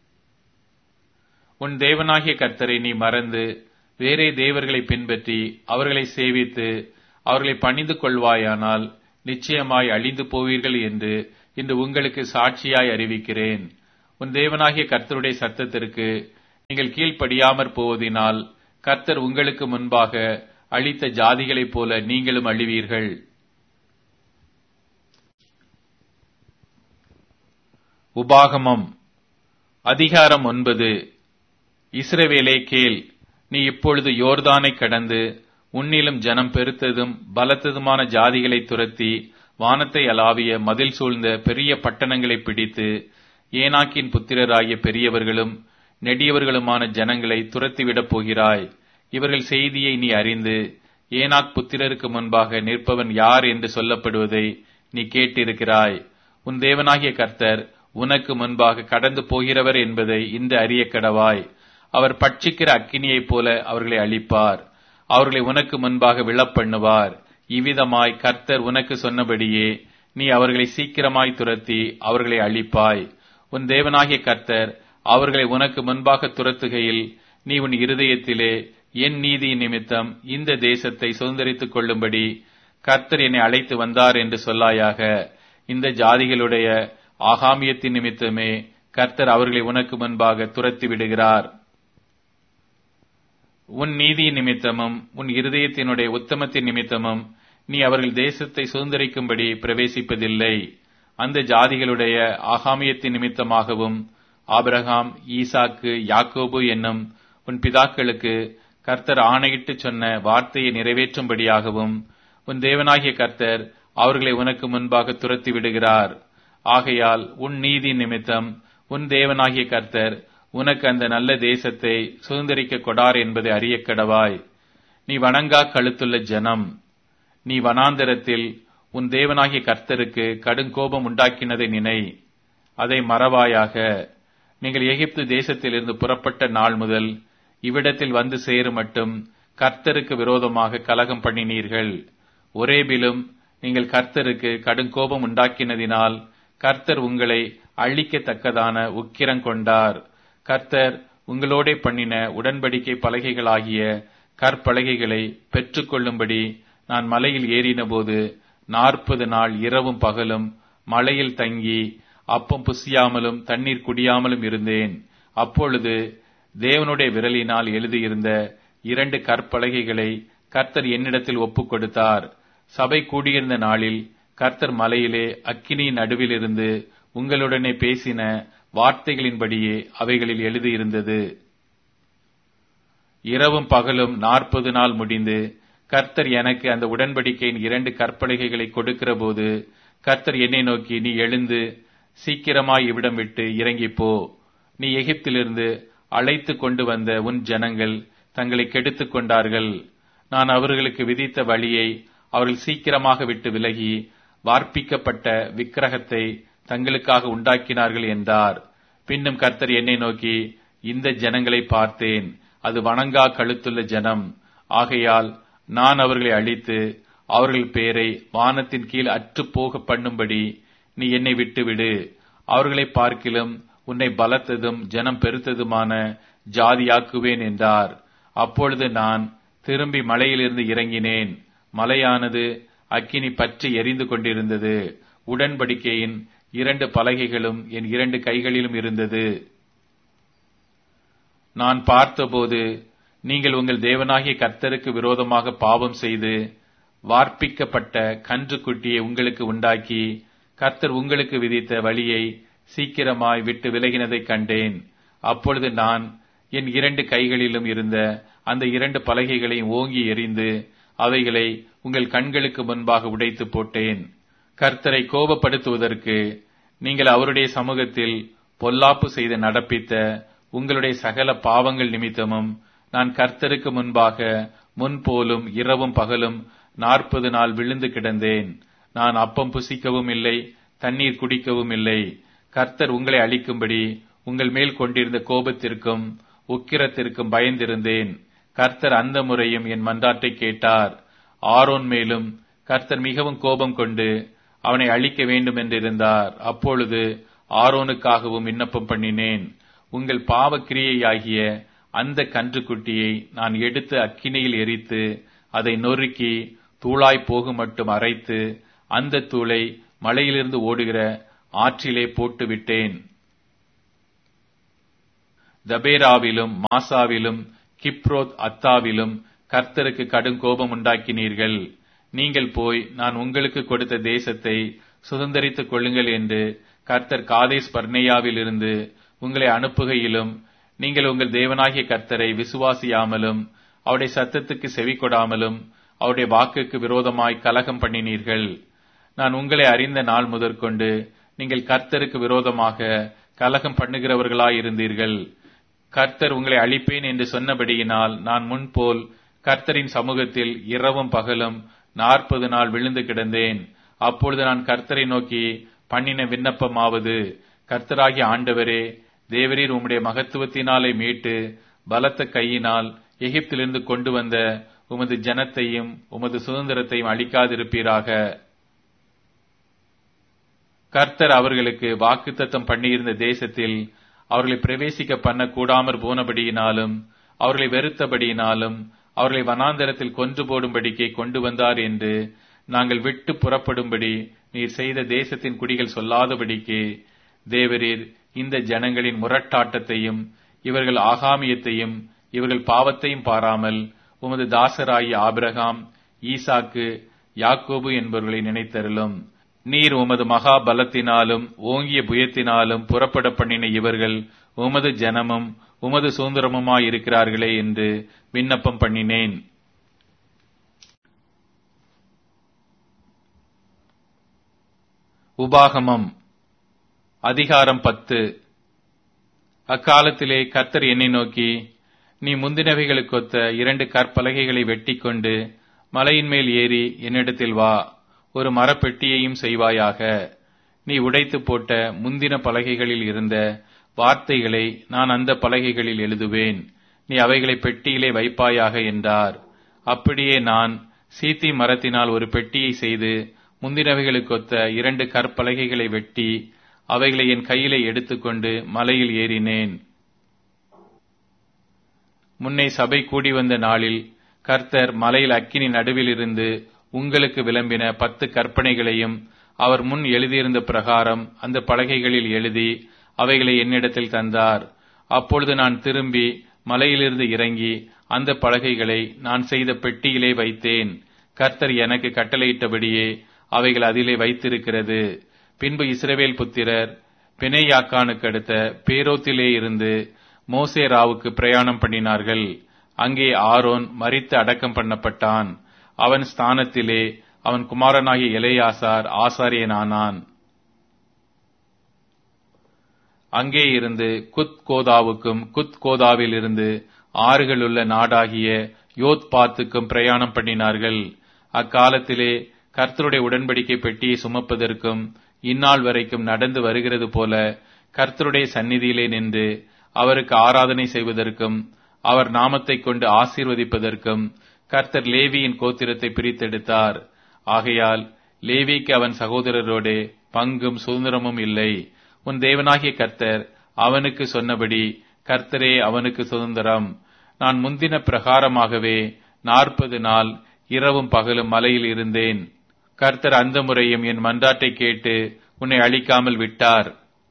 [SPEAKER 1] உன் தேவனாகிய கர்த்தரை நீ மறந்து வேறே தேவர்களை பின்பற்றி அவர்களை சேவித்து அவர்களை பணிந்து கொள்வாயானால் நிச்சயமாய் அழிந்து போவீர்கள் என்று இன்று உங்களுக்கு சாட்சியாய் அறிவிக்கிறேன் உன் தேவனாகிய கர்த்தருடைய சத்தத்திற்கு நீங்கள் கீழ்ப்படியாமற் போவதினால் கர்த்தர் உங்களுக்கு முன்பாக அழித்த ஜாதிகளைப் போல நீங்களும் அழிவீர்கள் உபாகமம் அதிகாரம் ஒன்பது இஸ்ரவேலே கேள் நீ இப்பொழுது யோர்தானை கடந்து உன்னிலும் ஜனம் பெருத்ததும் பலத்ததுமான ஜாதிகளை துரத்தி வானத்தை அளாவிய மதில் சூழ்ந்த பெரிய பட்டணங்களை பிடித்து ஏனாக்கின் புத்திரராகிய பெரியவர்களும் நெடியவர்களுமான ஜனங்களை துரத்திவிடப் போகிறாய் இவர்கள் செய்தியை நீ அறிந்து ஏனாக் புத்திரருக்கு முன்பாக நிற்பவன் யார் என்று சொல்லப்படுவதை நீ கேட்டிருக்கிறாய் உன் தேவனாகிய கர்த்தர் உனக்கு முன்பாக கடந்து போகிறவர் என்பதை இந்த அறிய கடவாய் அவர் பட்சிக்கிற அக்கினியைப் போல அவர்களை அழிப்பார் அவர்களை உனக்கு முன்பாக விழப்பண்ணுவார் இவ்விதமாய் கர்த்தர் உனக்கு சொன்னபடியே நீ அவர்களை சீக்கிரமாய் துரத்தி அவர்களை அழிப்பாய் உன் தேவனாகிய கர்த்தர் அவர்களை உனக்கு முன்பாக துரத்துகையில் நீ உன் இருதயத்திலே என் நீதி நிமித்தம் இந்த தேசத்தை சுதந்திரித்துக் கொள்ளும்படி கர்த்தர் என்னை அழைத்து வந்தார் என்று சொல்லாயாக இந்த ஜாதிகளுடைய ஆகாமியத்தின் நிமித்தமே கர்த்தர் அவர்களை உனக்கு முன்பாக துரத்தி விடுகிறார் உன் நீதி நிமித்தமும் உன் இருதயத்தினுடைய உத்தமத்தின் நிமித்தமும் நீ அவர்கள் தேசத்தை சுதந்திரிக்கும்படி பிரவேசிப்பதில்லை அந்த ஜாதிகளுடைய ஆகாமியத்தின் நிமித்தமாகவும் ஆபிரகாம் ஈசாக்கு யாக்கோபு என்னும் உன் பிதாக்களுக்கு கர்த்தர் ஆணையிட்டு சொன்ன வார்த்தையை நிறைவேற்றும்படியாகவும் உன் தேவனாகிய கர்த்தர் அவர்களை உனக்கு முன்பாக துரத்தி விடுகிறார் ஆகையால் உன் நீதி நிமித்தம் உன் தேவனாகிய கர்த்தர் உனக்கு அந்த நல்ல தேசத்தை சுதந்திரிக்க கொடார் என்பதை அறியக் கடவாய் நீ வணங்கா கழுத்துள்ள ஜனம் நீ வனாந்தரத்தில் உன் தேவனாகிய கர்த்தருக்கு கடுங்கோபம் உண்டாக்கினதை நினை அதை மறவாயாக நீங்கள் எகிப்து தேசத்திலிருந்து புறப்பட்ட நாள் முதல் இவ்விடத்தில் வந்து சேரும் மட்டும் கர்த்தருக்கு விரோதமாக கலகம் பண்ணினீர்கள் ஒரேபிலும் நீங்கள் கர்த்தருக்கு கடுங்கோபம் உண்டாக்கினதினால் கர்த்தர் உங்களை அழிக்கத்தக்கதான உக்கிரம் கொண்டார் கர்த்தர் உங்களோடே பண்ணின உடன்படிக்கை பலகைகளாகிய கற்பலகைகளை பெற்றுக்கொள்ளும்படி நான் மலையில் ஏறினபோது நாற்பது நாள் இரவும் பகலும் மலையில் தங்கி அப்பம் புசியாமலும் தண்ணீர் குடியாமலும் இருந்தேன் அப்பொழுது தேவனுடைய விரலினால் எழுதியிருந்த இரண்டு கற்பலகைகளை கர்த்தர் என்னிடத்தில் ஒப்புக் கொடுத்தார் சபை கூடியிருந்த நாளில் கர்த்தர் மலையிலே அக்கினியின் நடுவிலிருந்து உங்களுடனே பேசின வார்த்தைகளின்படியே அவைகளில் எழுதியிருந்தது இரவும் பகலும் நாற்பது நாள் முடிந்து கர்த்தர் எனக்கு அந்த உடன்படிக்கையின் இரண்டு கற்பலகைகளை கொடுக்கிற போது கர்த்தர் என்னை நோக்கி நீ எழுந்து சீக்கிரமாய் இவ்விடம் விட்டு இறங்கிப் போ நீ எகிப்திலிருந்து அழைத்து கொண்டு வந்த உன் ஜனங்கள் தங்களை கெடுத்துக் கொண்டார்கள் நான் அவர்களுக்கு விதித்த வழியை அவர்கள் சீக்கிரமாக விட்டு விலகி வார்ப்பிக்கப்பட்ட விக்கிரகத்தை தங்களுக்காக உண்டாக்கினார்கள் என்றார் பின்னும் கர்த்தர் என்னை நோக்கி இந்த ஜனங்களை பார்த்தேன் அது வணங்கா கழுத்துள்ள ஜனம் ஆகையால் நான் அவர்களை அழித்து அவர்கள் பேரை வானத்தின் கீழ் அற்றுப்போக பண்ணும்படி நீ என்னை விட்டுவிடு அவர்களை பார்க்கிலும் உன்னை பலத்ததும் ஜனம் பெருத்ததுமான ஜாதியாக்குவேன் என்றார் அப்பொழுது நான் திரும்பி மலையிலிருந்து இறங்கினேன் மலையானது அக்கினி பற்றி எரிந்து கொண்டிருந்தது உடன்படிக்கையின் இரண்டு பலகைகளும் என் இரண்டு கைகளிலும் இருந்தது நான் பார்த்தபோது நீங்கள் உங்கள் தேவனாகிய கர்த்தருக்கு விரோதமாக பாவம் செய்து வார்ப்பிக்கப்பட்ட கன்றுக்குட்டியை உங்களுக்கு உண்டாக்கி கர்த்தர் உங்களுக்கு விதித்த வழியை சீக்கிரமாய் விட்டு விலகினதைக் கண்டேன் அப்பொழுது நான் என் இரண்டு கைகளிலும் இருந்த அந்த இரண்டு பலகைகளையும் ஓங்கி எறிந்து அவைகளை உங்கள் கண்களுக்கு முன்பாக உடைத்து போட்டேன் கர்த்தரை கோபப்படுத்துவதற்கு நீங்கள் அவருடைய சமூகத்தில் பொல்லாப்பு செய்து நடப்பித்த உங்களுடைய சகல பாவங்கள் நிமித்தமும் நான் கர்த்தருக்கு முன்பாக முன்போலும் இரவும் பகலும் நாற்பது நாள் விழுந்து கிடந்தேன் நான் அப்பம் புசிக்கவும் இல்லை தண்ணீர் குடிக்கவும் இல்லை கர்த்தர் உங்களை அழிக்கும்படி உங்கள் மேல் கொண்டிருந்த கோபத்திற்கும் உக்கிரத்திற்கும் பயந்திருந்தேன் கர்த்தர் அந்த முறையும் என் மன்றாட்டை கேட்டார் ஆரோன் மேலும் கர்த்தர் மிகவும் கோபம் கொண்டு அவனை அழிக்க வேண்டும் என்றிருந்தார் அப்பொழுது ஆரோனுக்காகவும் விண்ணப்பம் பண்ணினேன் உங்கள் பாவக்கிரியையாகிய அந்த கன்றுக்குட்டியை நான் எடுத்து அக்கினியில் எரித்து அதை நொறுக்கி தூளாய் போகும் மட்டும் அரைத்து அந்த தூளை மலையிலிருந்து ஓடுகிற ஆற்றிலே போட்டு விட்டேன் தபேராவிலும் மாசாவிலும் கிப்ரோத் அத்தாவிலும் கர்த்தருக்கு கடும் கோபம் உண்டாக்கினீர்கள் நீங்கள் போய் நான் உங்களுக்கு கொடுத்த தேசத்தை சுதந்திரித்துக் கொள்ளுங்கள் என்று கர்த்தர் காதேஸ் பர்னேயாவில் இருந்து உங்களை அனுப்புகையிலும் நீங்கள் உங்கள் தேவனாகிய கர்த்தரை விசுவாசியாமலும் அவருடைய சத்தத்துக்கு செவி கொடாமலும் அவருடைய வாக்குக்கு விரோதமாய் கலகம் பண்ணினீர்கள் நான் உங்களை அறிந்த நாள் முதற்கொண்டு நீங்கள் கர்த்தருக்கு விரோதமாக கலகம் பண்ணுகிறவர்களாயிருந்தீர்கள் கர்த்தர் உங்களை அழிப்பேன் என்று சொன்னபடியினால் நான் முன்போல் கர்த்தரின் சமூகத்தில் இரவும் பகலும் நாற்பது நாள் விழுந்து கிடந்தேன் அப்பொழுது நான் கர்த்தரை நோக்கி பண்ணின விண்ணப்பமாவது கர்த்தராகிய ஆண்டவரே தேவரீர் உம்முடைய மகத்துவத்தினாலே மீட்டு பலத்த கையினால் எகிப்திலிருந்து கொண்டு வந்த உமது ஜனத்தையும் உமது சுதந்திரத்தையும் அளிக்காதிருப்பீராக கர்த்தர் அவர்களுக்கு வாக்குத்தத்தம் பண்ணியிருந்த தேசத்தில் அவர்களை பிரவேசிக்க பண்ண கூடாமற் போனபடியினாலும் அவர்களை வெறுத்தபடியினாலும் அவர்களை வனாந்தரத்தில் கொன்று போடும்படிக்கு கொண்டு வந்தார் என்று நாங்கள் விட்டு புறப்படும்படி நீர் செய்த தேசத்தின் குடிகள் சொல்லாதபடிக்கு தேவரீர் இந்த ஜனங்களின் முரட்டாட்டத்தையும் இவர்கள் ஆகாமியத்தையும் இவர்கள் பாவத்தையும் பாராமல் உமது தாசராகிய ஆபிரகாம் ஈசாக்கு யாக்கோபு என்பவர்களை நினைத்தருளும் நீர் உமது மகா பலத்தினாலும் ஓங்கிய புயத்தினாலும் புறப்பட பண்ணின இவர்கள் உமது ஜனமும் உமது சுதந்திரமுமாயிருக்கிறார்களே என்று விண்ணப்பம் பண்ணினேன் உபாகமம் அதிகாரம் பத்து அக்காலத்திலே கர்த்தர் என்னை நோக்கி நீ முந்தினவைகளுக்கொத்த இரண்டு கற்பலகைகளை வெட்டிக்கொண்டு மலையின் மேல் ஏறி என்னிடத்தில் வா ஒரு மரப்பெட்டியையும் செய்வாயாக நீ உடைத்து போட்ட முந்தின பலகைகளில் இருந்த வார்த்தைகளை நான் அந்த பலகைகளில் எழுதுவேன் நீ அவைகளை பெட்டியிலே வைப்பாயாக என்றார் அப்படியே நான் சீத்தி மரத்தினால் ஒரு பெட்டியை செய்து முந்தினவைகளுக்கொத்த இரண்டு கற்பலகைகளை வெட்டி அவைகளை என் கையிலே எடுத்துக்கொண்டு மலையில் ஏறினேன் முன்னே சபை கூடி வந்த நாளில் கர்த்தர் மலையில் அக்கினி நடுவில் இருந்து உங்களுக்கு விளம்பின பத்து கற்பனைகளையும் அவர் முன் எழுதியிருந்த பிரகாரம் அந்த பலகைகளில் எழுதி அவைகளை என்னிடத்தில் தந்தார் அப்பொழுது நான் திரும்பி மலையிலிருந்து இறங்கி அந்த பலகைகளை நான் செய்த பெட்டியிலே வைத்தேன் கர்த்தர் எனக்கு கட்டளையிட்டபடியே அவைகள் அதிலே வைத்திருக்கிறது பின்பு இஸ்ரவேல் புத்திரர் பிணையாக்கானுக்கு அடுத்த பேரோத்திலே இருந்து மோசேராவுக்கு பிரயாணம் பண்ணினார்கள் அங்கே ஆரோன் மறித்து அடக்கம் பண்ணப்பட்டான் அவன் ஸ்தானத்திலே அவன் குமாரனாகிய எலையாசார் ஆசாரியனானான் அங்கே இருந்து குத் கோதாவுக்கும் குத் கோதாவில் இருந்து ஆறுகளுள்ள நாடாகிய யோத் பாத்துக்கும் பிரயாணம் பண்ணினார்கள் அக்காலத்திலே கர்த்தருடைய உடன்படிக்கை பெட்டியை சுமப்பதற்கும் இந்நாள் வரைக்கும் நடந்து வருகிறது போல கர்த்தருடைய சந்நிதியிலே நின்று அவருக்கு ஆராதனை செய்வதற்கும் அவர் நாமத்தை கொண்டு ஆசீர்வதிப்பதற்கும் கர்த்தர் லேவியின் கோத்திரத்தை பிரித்தெடுத்தார் ஆகையால் லேவிக்கு அவன் சகோதரரோடே பங்கும் சுதந்திரமும் இல்லை உன் தேவனாகிய கர்த்தர் அவனுக்கு சொன்னபடி கர்த்தரே அவனுக்கு சுதந்திரம் நான் முந்தின பிரகாரமாகவே நாற்பது நாள் இரவும் பகலும் மலையில் இருந்தேன் கர்த்தர் அந்த முறையும் என் மன்றாட்டை கேட்டு உன்னை அழிக்காமல் விட்டார்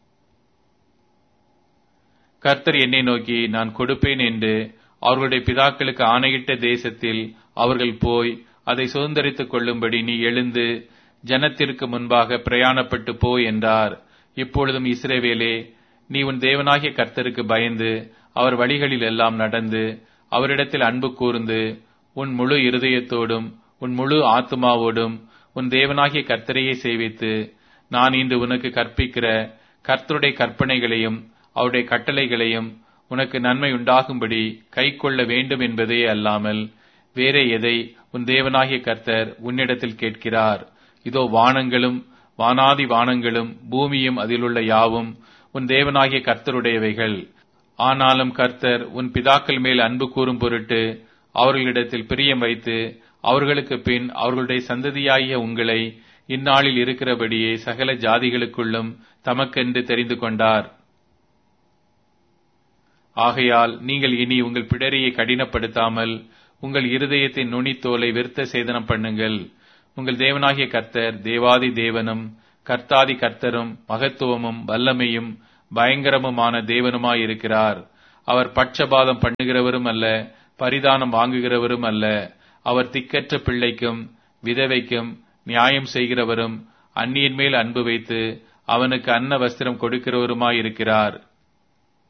[SPEAKER 1] கர்த்தர் என்னை நோக்கி நான் கொடுப்பேன் என்று அவர்களுடைய பிதாக்களுக்கு ஆணையிட்ட தேசத்தில் அவர்கள் போய் அதை சுதந்திரித்துக் கொள்ளும்படி நீ எழுந்து ஜனத்திற்கு முன்பாக பிரயாணப்பட்டு போ என்றார் இப்பொழுதும் இஸ்ரேவேலே நீ உன் தேவனாகிய கர்த்தருக்கு பயந்து அவர் வழிகளில் எல்லாம் நடந்து அவரிடத்தில் அன்பு கூர்ந்து உன் முழு இருதயத்தோடும் உன் முழு ஆத்மாவோடும் உன் தேவனாகிய கர்த்தரையே சேவித்து நான் இன்று உனக்கு கற்பிக்கிற கர்த்தருடைய கற்பனைகளையும் அவருடைய கட்டளைகளையும் உனக்கு நன்மை உண்டாகும்படி கை கொள்ள வேண்டும் என்பதே அல்லாமல் வேற எதை உன் தேவனாகிய கர்த்தர் உன்னிடத்தில் கேட்கிறார் இதோ வானங்களும் வானாதி வானங்களும் பூமியும் அதிலுள்ள யாவும் உன் தேவனாகிய கர்த்தருடையவைகள் ஆனாலும் கர்த்தர் உன் பிதாக்கள் மேல் அன்பு கூறும் பொருட்டு அவர்களிடத்தில் பிரியம் வைத்து அவர்களுக்கு பின் அவர்களுடைய சந்ததியாகிய உங்களை இந்நாளில் இருக்கிறபடியே சகல ஜாதிகளுக்குள்ளும் தமக்கென்று தெரிந்து கொண்டார் ஆகையால் நீங்கள் இனி உங்கள் பிடரியை கடினப்படுத்தாமல் உங்கள் இருதயத்தின் நுனித்தோலை விருத்த சேதனம் பண்ணுங்கள் உங்கள் தேவனாகிய கர்த்தர் தேவாதி தேவனும் கர்த்தாதி கர்த்தரும் மகத்துவமும் வல்லமையும் பயங்கரமுமான தேவனுமாயிருக்கிறார் அவர் பட்சபாதம் பண்ணுகிறவரும் அல்ல பரிதானம் வாங்குகிறவரும் அல்ல அவர் திக்கற்ற பிள்ளைக்கும் விதவைக்கும் நியாயம் செய்கிறவரும் அந்நியன் மேல் அன்பு வைத்து அவனுக்கு அன்ன வஸ்திரம் கொடுக்கிறவருமாயிருக்கிறார்